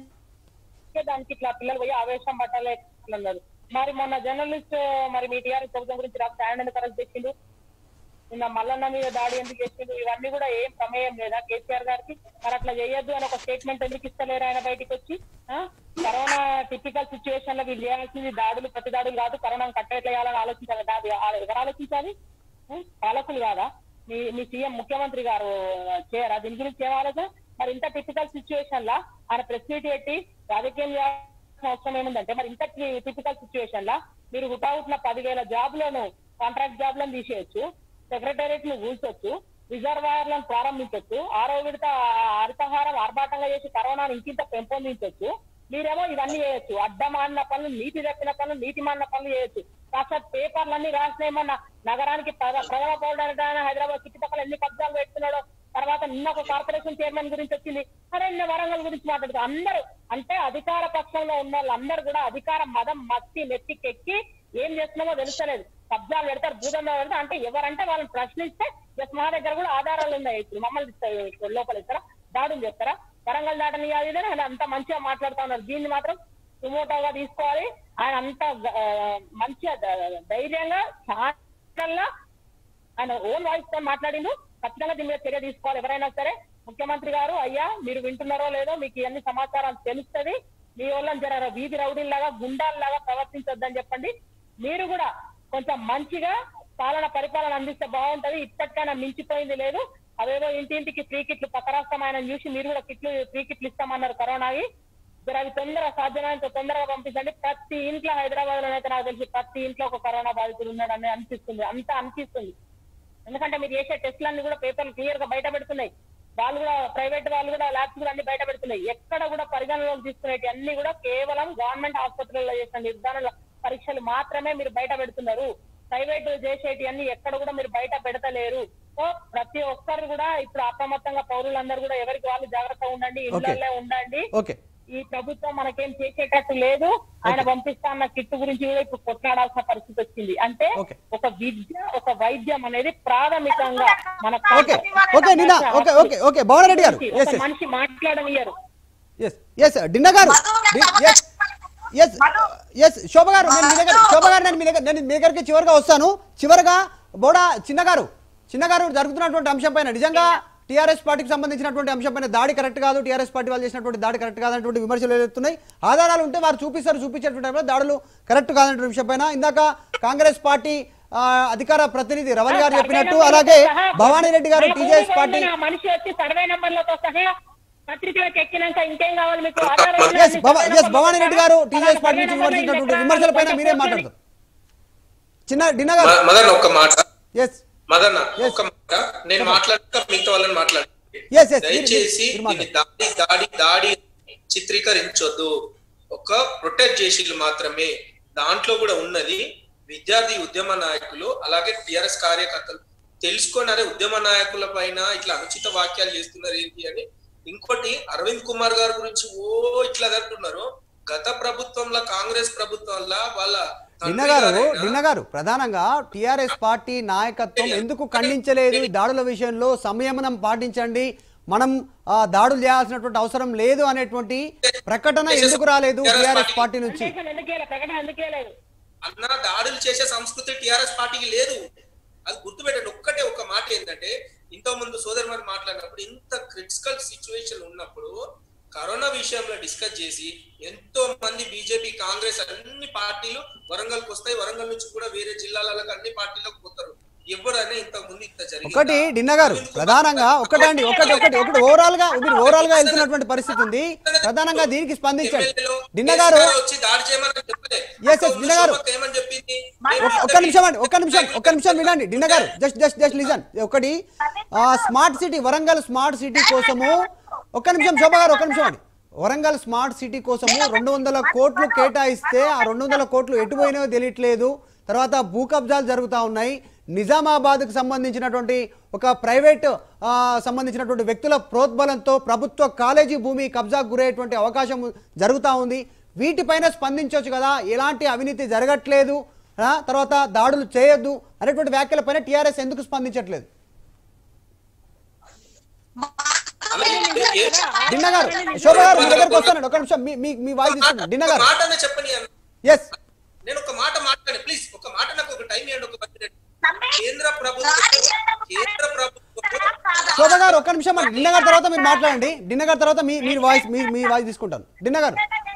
దానికి ఇట్లా పిల్లలు పోయి ఆవేశం పట్టాలి అన్నారు మరి మొన్న జర్నలిస్ట్ మరి మీ టీఆర్ఎస్ ప్రభుత్వం గురించి రాస్తే ఆయన ఎందుకు అరెస్ట్ చేసిండు నిన్న మల్లన్న మీద దాడి ఎందుకు చేసిండు ఇవన్నీ కూడా ఏం ప్రమేయం లేదా కేసీఆర్ గారికి మరి అట్లా చేయొద్దు అని ఒక స్టేట్మెంట్ ఎందుకు ఇస్తలేరు ఆయన బయటికి వచ్చి ఆ? కరోనా టిపికల్ సిచ్యువేషన్ లో వీళ్ళు చేయాల్సింది దాడులు ప్రతి దాడులు కాదు కరోనాను కట్టేయాలని ఆలోచించాలి దాది ఆ- ఎవరు ఆలోచించాలి ఆ? పాలకులు కాదా మీ మీ సీఎం ముఖ్యమంత్రి గారు చేయరా దీని గురించి ఏం ఆలోచన మరి ఇంత టిపికల్ సిచ్యువేషన్ లా ఆయన ప్రెస్ మీట్ పెట్టి రాజకీయం చేయాల్సిన అవసరం ఏముందంటే మరి ఇంత టిపికల్ సిచ్యువేషన్ లా మీరు హుటాహుట్ల పదివేల జాబ్లను కాంట్రాక్ట్ జాబ్లను తీసేయచ్చు సెక్రటేరియట్ ను కూల్చొచ్చు రిజర్వాయర్లను ప్రారంభించవచ్చు ఆరో విడత హరితహారం ఆర్భాటంగా చేసి కరోనాను ఇంకింత పెంపొందించవచ్చు మీరేమో ఇవన్నీ చేయొచ్చు అడ్డమాడిన పనులు నీతి తప్పిన పనులు నీతి మాడిన పనులు చేయొచ్చు కాస్త పేపర్లన్నీ రాసినేమన్నా నగరానికి ప్రజ- ప్రజల పౌరుడు హైదరాబాద్ చుట్టుపక్కల ఎన్ని కబ్జాలు పెడుతున్నాడో తర్వాత నిన్న ఒక కార్పొరేషన్ చైర్మన్ గురించి వచ్చింది అరే నిన్న వరంగల్ గురించి మాట్లాడుతూ అందరూ అంటే అధికార పక్షంలో ఉన్న వాళ్ళందరూ కూడా అధికార మదం మత్తి నెత్తికెక్కి ఏం చేస్తున్నామో తెలుస్తలేదు కబ్జాలు పెడతారు భూదంగా పెడతారు అంటే ఎవరంటే వాళ్ళని ప్రశ్నిస్తే ఎస్ మా దగ్గర కూడా ఆధారాలు ఉన్నాయి ఇప్పుడు మమ్మల్ని ఇస్తారు, లోపల ఇస్తారా దాడులు చేస్తారా వరంగల్ దాటని అది ఇది అని ఆయన అంత మంచిగా మాట్లాడుతా ఉన్నారు దీన్ని మాత్రం సుమోటోగా తీసుకోవాలి ఆయన అంత ఆ, మంచిగా ధ- ధైర్యంగా చాలా ఆయన ఓన్ వాయిస్ తో మాట్లాడిండు ఖచ్చితంగా దీని మీద చర్య తీసుకోవాలి ఎవరైనా సరే ముఖ్యమంత్రి గారు అయ్యా మీరు వింటున్నారో లేదో మీకు ఇవన్నీ సమాచారం తెలుస్తుంది మీ వాళ్ళని జర వీధి రౌడీల్లాగా గుండాల్లాగా ప్రవర్తించొద్దని చెప్పండి మీరు కూడా కొంచెం మంచిగా పాలన పరిపాలన అందిస్తే బాగుంటది ఇప్పటికైనా మించిపోయింది లేదు అదేదో ఇంటింటికి ఫ్రీ కిట్లు పక్క రాష్ట్రం ఆయన చూసి మీరు కూడా కిట్లు ఫ్రీ కిట్లు ఇస్తామన్నారు కరోనావి జర అవి తొందరగా సాధ్యమైనంత తొందరగా పంపించండి ప్రతి ఇంట్లో హైదరాబాద్ లో అయితే నాకు తెలిసి ప్రతి ఇంట్లో ఒక కరోనా బాధితుడు ఉన్నాడు అని అనిపిస్తుంది అంత అనిపిస్తుంది ఎందుకంటే మీరు చేసే టెస్టులన్నీ కూడా పేపర్లు క్లియర్ గా బయట పెడుతున్నాయి వాళ్ళు కూడా ప్రైవేట్ వాళ్ళు కూడా ల్యాబ్స్ కూడా అన్ని బయట పెడుతున్నాయి ఎక్కడ కూడా పరిగణలోకి తీసుకునేవి అన్ని కూడా కేవలం గవర్నమెంట్ ఆసుపత్రుల్లో చేసిన నిర్ధారణ పరీక్షలు మాత్రమే మీరు బయట పెడుతున్నారు ప్రైవేట్ చేసేటి అన్ని ఎక్కడ కూడా మీరు బయట పెడతలేరు సో ప్రతి ఒక్కరు కూడా ఇప్పుడు అప్రమత్తంగా పౌరులందరూ కూడా ఎవరికి వాళ్ళు జాగ్రత్తగా ఉండండి ఇళ్ళల్లో ఉండండి ఓకే ఈ ప్రభుత్వం మనకేం చేసేటట్టు లేదు ఆయన పంపిస్తా అన్న కిట్టు గురించి కూడా ఇప్పుడు కొట్లాడాల్సిన పరిస్థితి వచ్చింది అంటే Okay. ఒక విద్య ఒక వైద్యం అనేది ప్రాథమికంగా మన ఓకే ఓకే నిన్న okay okay okay Bhavan Reddy గారు ఒక ఎస్ ఎస్ మనిషి మాట్లాడనియరు ఎస్ ఎస్ డిన్న గారు ఎస్ ఎస్ ఎస్ శోభ గారు నేను మీ దగ్గర శోభ గారు నేను మీ దగ్గర నేను మీ దగ్గరికి చివరిగా వస్తాను చివరిగా బోడా చిన్న గారు చిన్న గారు జరుగుతున్నటువంటి అంశం పైన నిజంగా టీఆర్ఎస్ పార్టీకి సంబంధించినటువంటి అంశం పైన దాడి కరెక్ట్ కాదు టీఆర్ఎస్ పార్టీ వాళ్ళు చేసినటువంటి దాడి కరెక్ట్ కాదన్నటువంటి విమర్శలు ఎదుగుతున్నాయి ఆధారాలు ఉంటే వారు చూపిస్తారు చూపించేటువంటి టైంలో దాడులు కరెక్ట్ కాదన్నటువంటి విషయం పైన ఇందాక కాంగ్రెస్ పార్టీ ఆ, అధికార ప్రతినిధి రవల్ గారు చెప్పినట్టు అలాగే భవానీ రెడ్డి గారు రేపు టీజేఎస్ ఊరికి పార్టీ వెళ్ళిన ఆ మనిషి వచ్చి సర్వే నంబర్లతో సహా పత్రికలకు ఎక్కినాక ఇంకేం కావాలి మీకు ఎస్ ఎస్ భవానీ రెడ్డి గారు టీజేఎస్ పార్టీ నుంచి విమర్శించినటువంటి విమర్శలపైన మీరేం మాట్లాడతారు చిన్న డిన్న గారు మ- మదన్ ఒక్క మాట ఎస్ మదన్ Yes. ఒక్క మాట నేను మాట్లాడక మిగతా వాళ్ళని మాట్లాడండి Yes, yes. మీరు- దయచేసి మీరు- మీరు ఇది దాడి దాడి దాడి చిత్రీకరించొద్దు ఒక ప్రొటెక్ట్ చేసిళ్ళు మాత్రమే దాంట్లో కూడా ఉన్నది విద్యార్థి ఉద్యమ నాయకులు అలాగే టిఆర్ఎస్ కార్యకర్తలు తెలుసుకొని అరే ఉద్యమ నాయకుల పైన ఇట్లా అనుచిత వాక్యాలు చేస్తున్నారు ఏంటి అని ఇంకోటి అరవింద్ కుమార్ గారి గురించి ఓ ఇట్లా అంటున్నారు గత ప్రభుత్వంలో కాంగ్రెస్ ప్రభుత్వంలో వాళ్ళ తండ్రి నిన్న గారు గారైన- నిన్న గారు ప్రధానంగా టిఆర్ఎస్ పార్టీ నాయకత్వం ఎందుకు ఖండించలేదు ఈ దాడుల విషయంలో సంయమనం పాటించండి మనం ఆ, దాడులు చేయాల్సినటువంటి అవసరం లేదు అనేటువంటి ప్రకటన ఎందుకు రాలేదు టిఆర్ఎస్ పార్టీ నుంచి సందేశం ఎందుకేలా ప్రకటన ఎందుకేలేదు అన్న దాడులు చేసే సంస్కృతి టిఆర్ఎస్ పార్టీకి లేదు అది గుర్తుపెట్టండి ఒక్కటే ఒక మాట ఏంటంటే ఇంత ముందు సోదరు మరి మాట్లాడినప్పుడు ఇంత క్రిటికల్ సిచ్యువేషన్ ఉన్నప్పుడు కరోనా విషయంలో డిస్కస్ చేసి ఎంతో మంది బీజేపీ కాంగ్రెస్ అన్ని పార్టీలు వరంగల్కి వస్తాయి వరంగల్ నుంచి కూడా వేరే జిల్లాలకు అన్ని పార్టీలకు పోతారు ఎవరైనా ఇంత ముందు ఇంత జరిగిందా? ఒకటి డిన్న గారు ప్రధానంగా ఒకటండి ఒకటి ఒకటి ఒకటి ఓవరాల్ గా మీరు ఓవరాల్ గా వెళ్తున్నటువంటి పరిస్థితి ఉంది ప్రధానంగా దీనికి స్పందించండి ఎమ్మెల్యేలు డిన్న గారు కేసీఆర్ వచ్చి దాడి చేయమని చెప్పలే. Yes, yes, అక్క దిన గారు. శోభక్క ఏమని చెప్పింది ఒక్క- ఒక్క నిమిషం అండి ఒక్క నిమిషం ఒక్క నిమిషం వినండి డిన్న గారు జస్ట్ జస్ట్ జస్ట్ లిజన్ ఒకటి ఆ, smart city Warangal smart city కోసము ఒక్క నిమిషం శోభ గారు ఒక్క నిమిషం అండి వరంగల్ స్మార్ట్ సిటీ కోసము రెండు వందల కోట్లు కేటాయిస్తే ఆ రెండు వందల కోట్లు ఎటు పోయినాయో తెలియట్లేదు తర్వాత భూ కబ్జాలు జరుగుతూ ఉన్నాయి నిజామాబాద్కు సంబంధించినటువంటి ఒక ప్రైవేట్ ఆ, సంబంధించినటువంటి వ్యక్తుల ప్రోద్బలంతో ప్రభుత్వ కాలేజీ భూమి కబ్జాకు గురయ్యేటువంటి అవకాశం జరుగుతూ ఉంది వీటిపైన స్పందించవచ్చు కదా ఎలాంటి అవినీతి జరగట్లేదు ఆ, తర్వాత దాడులు చేయొద్దు అనేటువంటి వ్యాఖ్యలపైన టీఆర్ఎస్ ఎందుకు స్పందించట్లేదు అలా ఏ- ఏ- డిన్న గారు శోభ గారు మీ దగ్గరకు వస్తానండి ఒక నిమిషం మీ మీ మీ వాయిస్ తీసుకున్నాను డిన్న ఒక గారు మాట అన్న చెప్పని అన్న. ఎస్ నేను ఒక మాట మాట్లాడి ప్లీజ్ ఒక మాట నాకు ఒక టైం ఇవ్వండి ఒక పది మినిట్. కేంద్ర ప్రభుత్వం కేంద్ర ప్రభుత్వం శోభ గారు ఒక్క నిమిషం అండి డిన్న గారి తర్వాత మీరు మాట్లాడండి డిన్న గారి తర్వాత మీ మీరు వాయిస్ మీ మీ వాయిస్ తీసుకుంటాను డిన్న గారు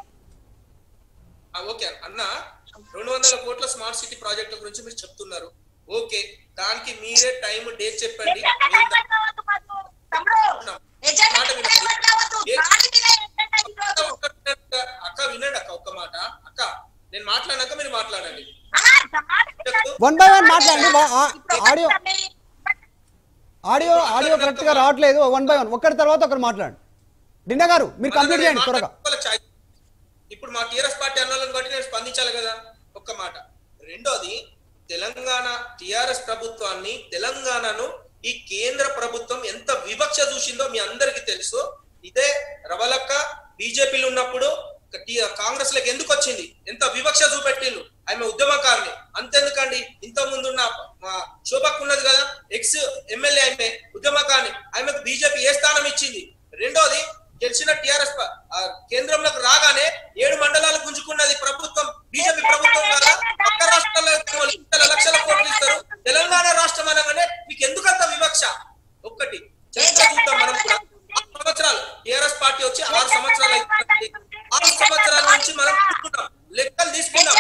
ఆ, ఓకే అన్న రెండు వందల కోట్ల స్మార్ట్ సిటీ ప్రాజెక్టుల గురించి మీరు చెప్తున్నారు ఓకే దానికి మీరే టైం డేట్ చెప్పండి మేము దా- మాట వినండి. ఏ- అక్క, ఒక్క నిమిషం, అక్క వినండి అక్క ఒక్క మాట అక్క నేను మాట్లాడినాక మీరు మాట్లాడండి చెప్తూ వన్ బై వన్ మాట్లాడండి వా- ఆ- ఆడియో ఆడియో ఆడియో కరెక్ట్ గా రావట్లేదు వన్ బై వన్ ఒకరి తర్వాత ఒకరు మాట్లాడండి డిన్న గారు మీరు కంప్లీట్ చేయండి త్వరగా వాళ్ళ ఛాయ్. ఇప్పుడు మా టీఆర్ఎస్ పార్టీ అన్నాలను బట్టి నేను స్పందించాలి కదా ఒక్క మాట రెండోది తెలంగాణ టీఆర్ఎస్ ప్రభుత్వాన్ని తెలంగాణను ఈ కేంద్ర ప్రభుత్వం ఎంత వివక్ష చూసిందో మీ అందరికీ తెలుసు ఇదే రవలక్క బీజేపీలు ఉన్నప్పుడు కాంగ్రెస్ లకు ఎందుకు వచ్చింది ఎంత వివక్ష చూపెట్టిండు ఆమె ఉద్యమకారిని అంతెందుకండి ఇంత ముందున్న మా శోభక్ ఉన్నది కదా ఎక్స్ ఎమ్మెల్యే ఆమె ఉద్యమకారిని ఆమెకు బీజేపీ ఏ స్థానం ఇచ్చింది రెండోది గెలిచిన టిఆర్ఎస్ కేంద్రంలోకి రాగానే ఏడు మండలాలు గుంజుకున్నది ప్రభుత్వం బీజేపీ ప్రభుత్వం కదా పక్క రాష్ట్రాల్లో ఏమో లక్షల లక్షల కోట్లు ఇస్తారు తెలంగాణ రాష్ట్రం అనగానే మీకు ఎందుకంత వివక్ష ఒక్కటి చరిత్ర చూద్దాం మనం కూడా ఆరు సంవత్సరాలు టిఆర్ఎస్ పార్టీ వచ్చి ఆరు సంవత్సరాలు అవుతుంది ఆరు సంవత్సరాల నుంచి మనం చూస్తున్నాం లెక్కలు తీసుకున్నాం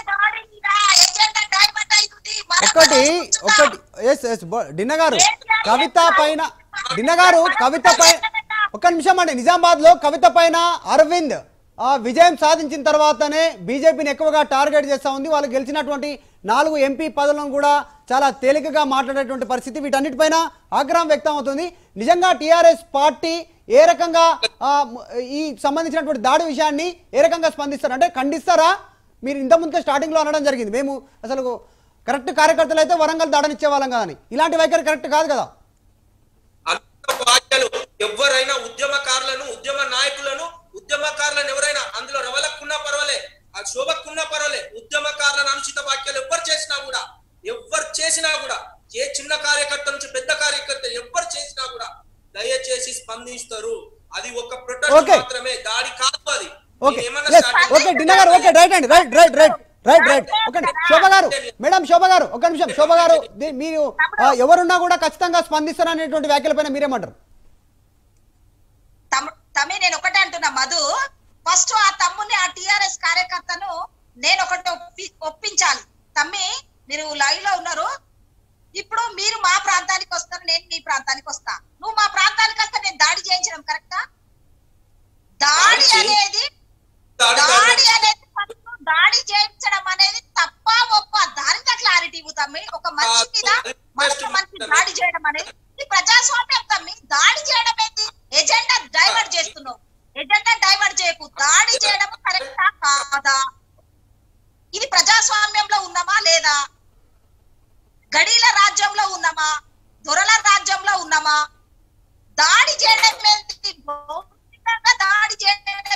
ఒకటి ఒకటి ఎస్ ఎస్ డిన్న గారు కవిత పైన డిన్న గారు కవిత పైన ఒక నిమిషం అండి నిజామాబాద్ లో కవిత పైన అరవింద్ ఆ విజయం సాధించిన తర్వాతనే బీజేపీని ఎక్కువగా టార్గెట్ చేస్తా ఉంది వాళ్ళు గెలిచినటువంటి నాలుగు ఎంపీ పదవులను కూడా చాలా తేలికగా మాట్లాడేటువంటి పరిస్థితి వీటన్నిటిపైన ఆగ్రహం వ్యక్తం అవుతుంది నిజంగా టీఆర్ఎస్ పార్టీ ఏ రకంగా ఆ, ఈ సంబంధించినటువంటి దాడి విషయాన్ని ఏ రకంగా స్పందిస్తారు అంటే ఖండిస్తారా మీరు ఇంత ముందుకే స్టార్టింగ్ లో అనడం జరిగింది మేము అసలు కరెక్ట్ కార్యకర్తలు అయితే వరంగల్ దాడనిచ్చే వాళ్ళం కాదని ఇలాంటి వైఖరి కరెక్ట్ కాదు కదా అంత వ్యాఖ్యలు ఎవరైనా ఉద్యమకారులను ఉద్యమ నాయకులను ఉద్యమకారులను ఎవరైనా అందులో రవలక్కున్నా పర్వాలే ఆ శోభక్కున్నా పర్వాలే ఉద్యమకారులను అనుచిత వ్యాఖ్యలు ఎవరు చేసినా కూడా ఎవరు చేసినా కూడా ఏ చిన్న కార్యకర్త నుంచి పెద్ద కార్యకర్త ఎవరు చేసినా కూడా దయచేసి స్పందిస్తారు అది ఒక ప్రొటెస్ట్ Okay. మాత్రమే దాడి కాదు అది ఓకే నేనేమన్నా ఎస్ starting- ఓకే డిన్నర్ గారు ఓకే రైట్ అండి right right right right right okay Shobha గారు మేడం శోభ గారు ఒక నిమిషం శోభ గారు ది- మీరు ఆ, ఎవరున్నా కూడా ఖచ్చితంగా స్పందిస్తారు అనేటువంటి వ్యాఖ్యలపైన మీరేమంటారు తమ్ము- తమ్మి నేను ఒకటే అంటున్నా మధు ఫస్ట్ ఆ తమ్ముని ఆ టిఆర్ఎస్ కార్యకర్తను నేను ఒకటి ఒప్పి- ఒప్పించాలి తమ్మి మీరు లైవ్ లో ఉన్నారు ఇప్పుడు మీరు మా ప్రాంతానికి వస్తారు నేను మీ ప్రాంతానికి వస్తా నువ్వు మా ప్రాంతానికి వస్తే నేను దాడి చేయించడం కరెక్టా దాడి దాడి అనేది దాడి కాదు. దాడి అనేది ఫస్ట్ దాడి చేయించడం అనేది తప్ప ఒప్ప దానితో క్లారిటీ ఇవ్వుతామి ఒక మనిషి మీద మరొక మనిషి దాడి చేయడం అనేది ఇది ప్రజాస్వామ్యం తమ్మి దాడి చేయడం ఏంటి ఎజెండా డైవర్ట్ చేస్తున్నావు ఎజెండా డైవర్ట్ చేయకు దాడి చేయడం కరెక్టా కాదా ఇది ప్రజాస్వామ్యంలో ఉన్నామా లేదా గడీల రాజ్యంలో ఉన్నామా దొరల రాజ్యంలో ఉన్నామా దాడి చేయడం ఏంటి భౌతికంగా దాడి చేయడం ఏంటి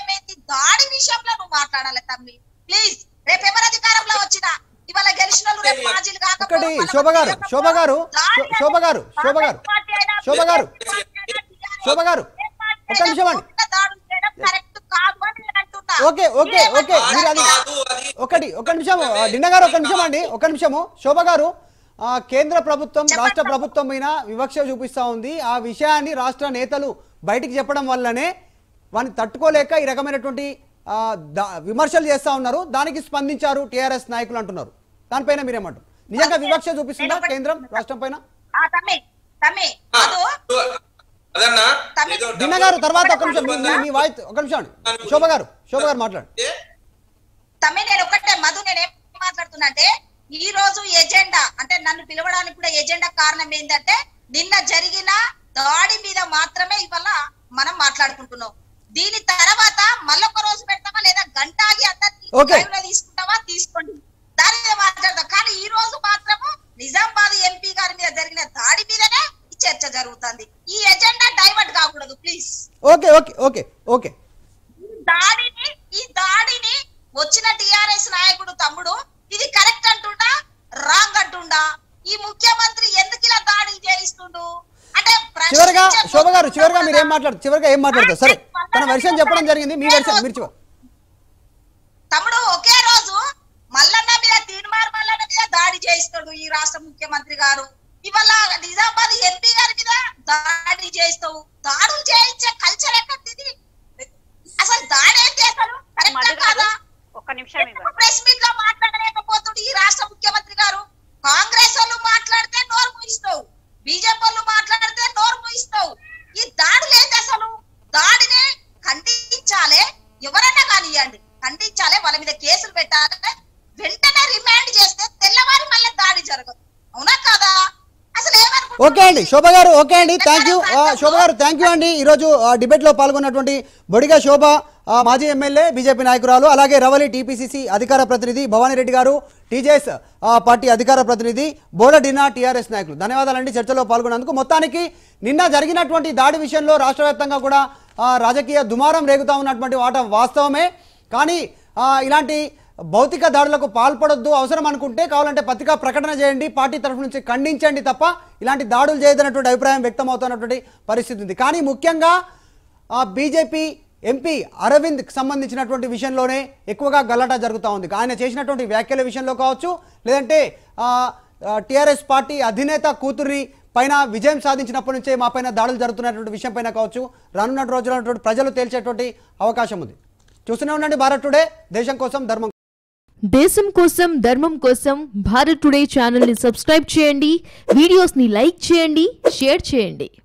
దాడి విషయంలో నువ్వు మాట్లాడాలి తమ్మి ప్లీజ్ రేపు ఎవరు అధికారంలో వచ్చినా ఇవాళ గెలిచిన వాళ్ళు రేపు మాజీలు కాకపోతే ఒకటి వాళ్ళ శోభ గారు మధ్య శోభ గారు దాడి శో- శోభ గారు శోభ గారు కాంగ్రెస్ పార్టీ అయినా, శోభ గారు శోభ గారు ఏ పార్టీ ఒక్క నిమిషం అండి. అయినా దాడులు చేయడం కరెక్ట్ కాదు అని నేను అంటున్నా. ఓకే ఓకే ఓకే మీరు అది ఒకటి ఒక నిమిషం డిన్న గారు ఒక నిమిషం అండి ఒక నిమిషము శోభ గారు ఆ, కేంద్ర ప్రభుత్వం రాష్ట్ర ప్రభుత్వం మీద వివక్ష చూపిస్తా ఉంది ఆ విషయాన్ని రాష్ట్ర నేతలు బయటికి చెప్పడం వల్లనే వారిని తట్టుకోలేక ఈ రకమైనటువంటి ఆ, దా- విమర్శలు చేస్తా ఉన్నారు దానికి స్పందించారు టిఆర్ఎస్ నాయకులు అంటున్నారు దానిపైన మీరేమంటారు నిజంగా వివక్ష చూపిస్తుందా కేంద్రం రాష్ట్రం పైన ఆ, తమ్మి తమ్మి అదు అదన్నా తమ్మి- ఏదో డిన్న గారు తర్వాత ఒక నిమిషం మీ- మీ- మీ వాయిస్ ఒక నిమిషం అండి శోభ గారు శోభ గారు మాట్లాడు ఏ? తమ్మి నేను ఒకటే మధు నేను ఏం మాట్లాడుతున్నా అంటే ఈ రోజు ఎజెండా అంటే నన్ను పిలవడానికి కూడా ఎజెండా కారణం ఏంటంటే నిన్న జరిగిన దాడి మీద మాత్రమే ఇవాళ మనం మాట్లాడుకుంటున్నాం దీని తర్వాత మళ్ళొక రోజు పెడతామా లేదా గంట ఆగి అందరినీ Okay. live లో తీసుకుంటామా తీసుకోండి దాని మీద మాట్లాడదాం కానీ ఈ రోజు మాత్రము నిజామాబాద్ ఎంపీ గారి మీద జరిగిన దాడి మీదనే ఈ చర్చ జరుగుతుంది ఈ ఎజెండా డైవర్ట్ కాకూడదు please okay okay okay okay దాడిని ఈ దాడిని వచ్చిన టిఆర్ఎస్ నాయకుడు తమ్ముడు ఇది కరెక్ట్ అంటుండా రాంగ్ అంటుండా ఈ ముఖ్యమంత్రి ఎందుకు ఇలా దాడి చేయిస్తుండు అంటే చివరిగా ప్రశ్నించే శోభ గారు గొంతు చివరిగా మీరు ఏం ఉండదా? మాట్లాడు చివరిగా ఏం మాట్లాడతారు సరే తన వెర్షన్ చెప్పడం జరిగింది మీ వెర్షన్ మీరు చివరి తమ్ముడు ఒకే రోజు మల్లన్న మీద తీర్మార్ మల్లన్న మీద దాడి చేయిస్తాడు ఈ రాష్ట్ర ముఖ్యమంత్రి గారు ఇవాళ నిజామాబాద్ ఎంపీ గారి మీద దాడి చేస్తావు దాడులు చేయించే కల్చర్ ఎక్కడిది అసలు దాడి ఏం చేస్తారు కరెక్టా మధు గారు కాదా ఒక్క నిమిషం ఇవ్వండి ప్రెస్ మీట్ లో మాట్లాడలేకపోతుడు ఈ రాష్ట్ర ముఖ్యమంత్రి గారు కాంగ్రెస్ వాళ్ళు మాట్లాడితే నోరు ముయిస్తావు బీజేపీ వాళ్ళు మాట్లాడితే నోరు ముయిస్తావు ఈ దాడులు ఏంటి అసలు దాడిని ఖండించాలి ఎవరన్నా కానివ్వండి ఖండించాలి వాళ్ళ మీద కేసులు పెట్టాలి వెంటనే రిమాండ్ చేస్తే తెల్లవారి మళ్ళీ దాడి జరగదు అవునా కాదా అసలు ఏమనుకుంటున్నారు? ఓకే అండి శోభ గారు ఓకే అండి థ్యాంక్ యూ శోభ గారు థ్యాంక్ యూ అండి ఈరోజు ఆ, డిబేట్లో పాల్గొన్నటువంటి బొడిగా శోభ ఆ, మాజీ ఎమ్మెల్యే బీజేపీ నాయకురాలు అలాగే రవలి టీపీసీసీ అధికార ప్రతినిధి భవానీ రెడ్డి గారు టీజేఎస్ ఆ, పార్టీ అధికార ప్రతినిధి బోడడినా టీఆర్ఎస్ నాయకులు ధన్యవాదాలండి చర్చలో పాల్గొన్నందుకు మొత్తానికి నిన్న జరిగినటువంటి దాడి విషయంలో రాష్ట్ర వ్యాప్తంగా కూడా ఆ, రాజకీయ దుమారం రేగుతా ఉన్నటువంటి వాట వాస్తవమే కానీ ఆ, ఇలాంటి భౌతిక దాడులకు పాల్పడొద్దు అవసరం అనుకుంటే కావాలంటే పత్రికా ప్రకటన చేయండి పార్టీ తరఫు నుంచి ఖండించండి తప్ప ఇలాంటి దాడులు చేయదన్నటువంటి అభిప్రాయం వ్యక్తం అవుతున్నటువంటి పరిస్థితి ఉంది కానీ ముఖ్యంగా ఆ బీజేపీ ఎంపీ అరవింద్కి సంబంధించినటువంటి విషయంలోనే ఎక్కువగా గల్లట జరుగుతూ ఉంది ఆయన చేసినటువంటి వ్యాఖ్యల విషయంలో కావచ్చు లేదంటే టీఆర్ఎస్ పార్టీ అధినేత కూతుర్ని పైన విజయం సాధించినప్పటి నుంచే మా పైన దాడులు జరుగుతున్నటువంటి విషయం పైన కావచ్చు రానున్న రోజుల్లో ప్రజలు తేల్చేటువంటి అవకాశం ఉంది చూస్తూనే ఉండండి భారత్ టుడే దేశం కోసం ధర్మం దేశం కోసం ధర్మం కోసం భారత్ టుడే ఛానల్ని సబ్స్క్రైబ్ చేయండి వీడియోస్ని లైక్ చేయండి షేర్ చేయండి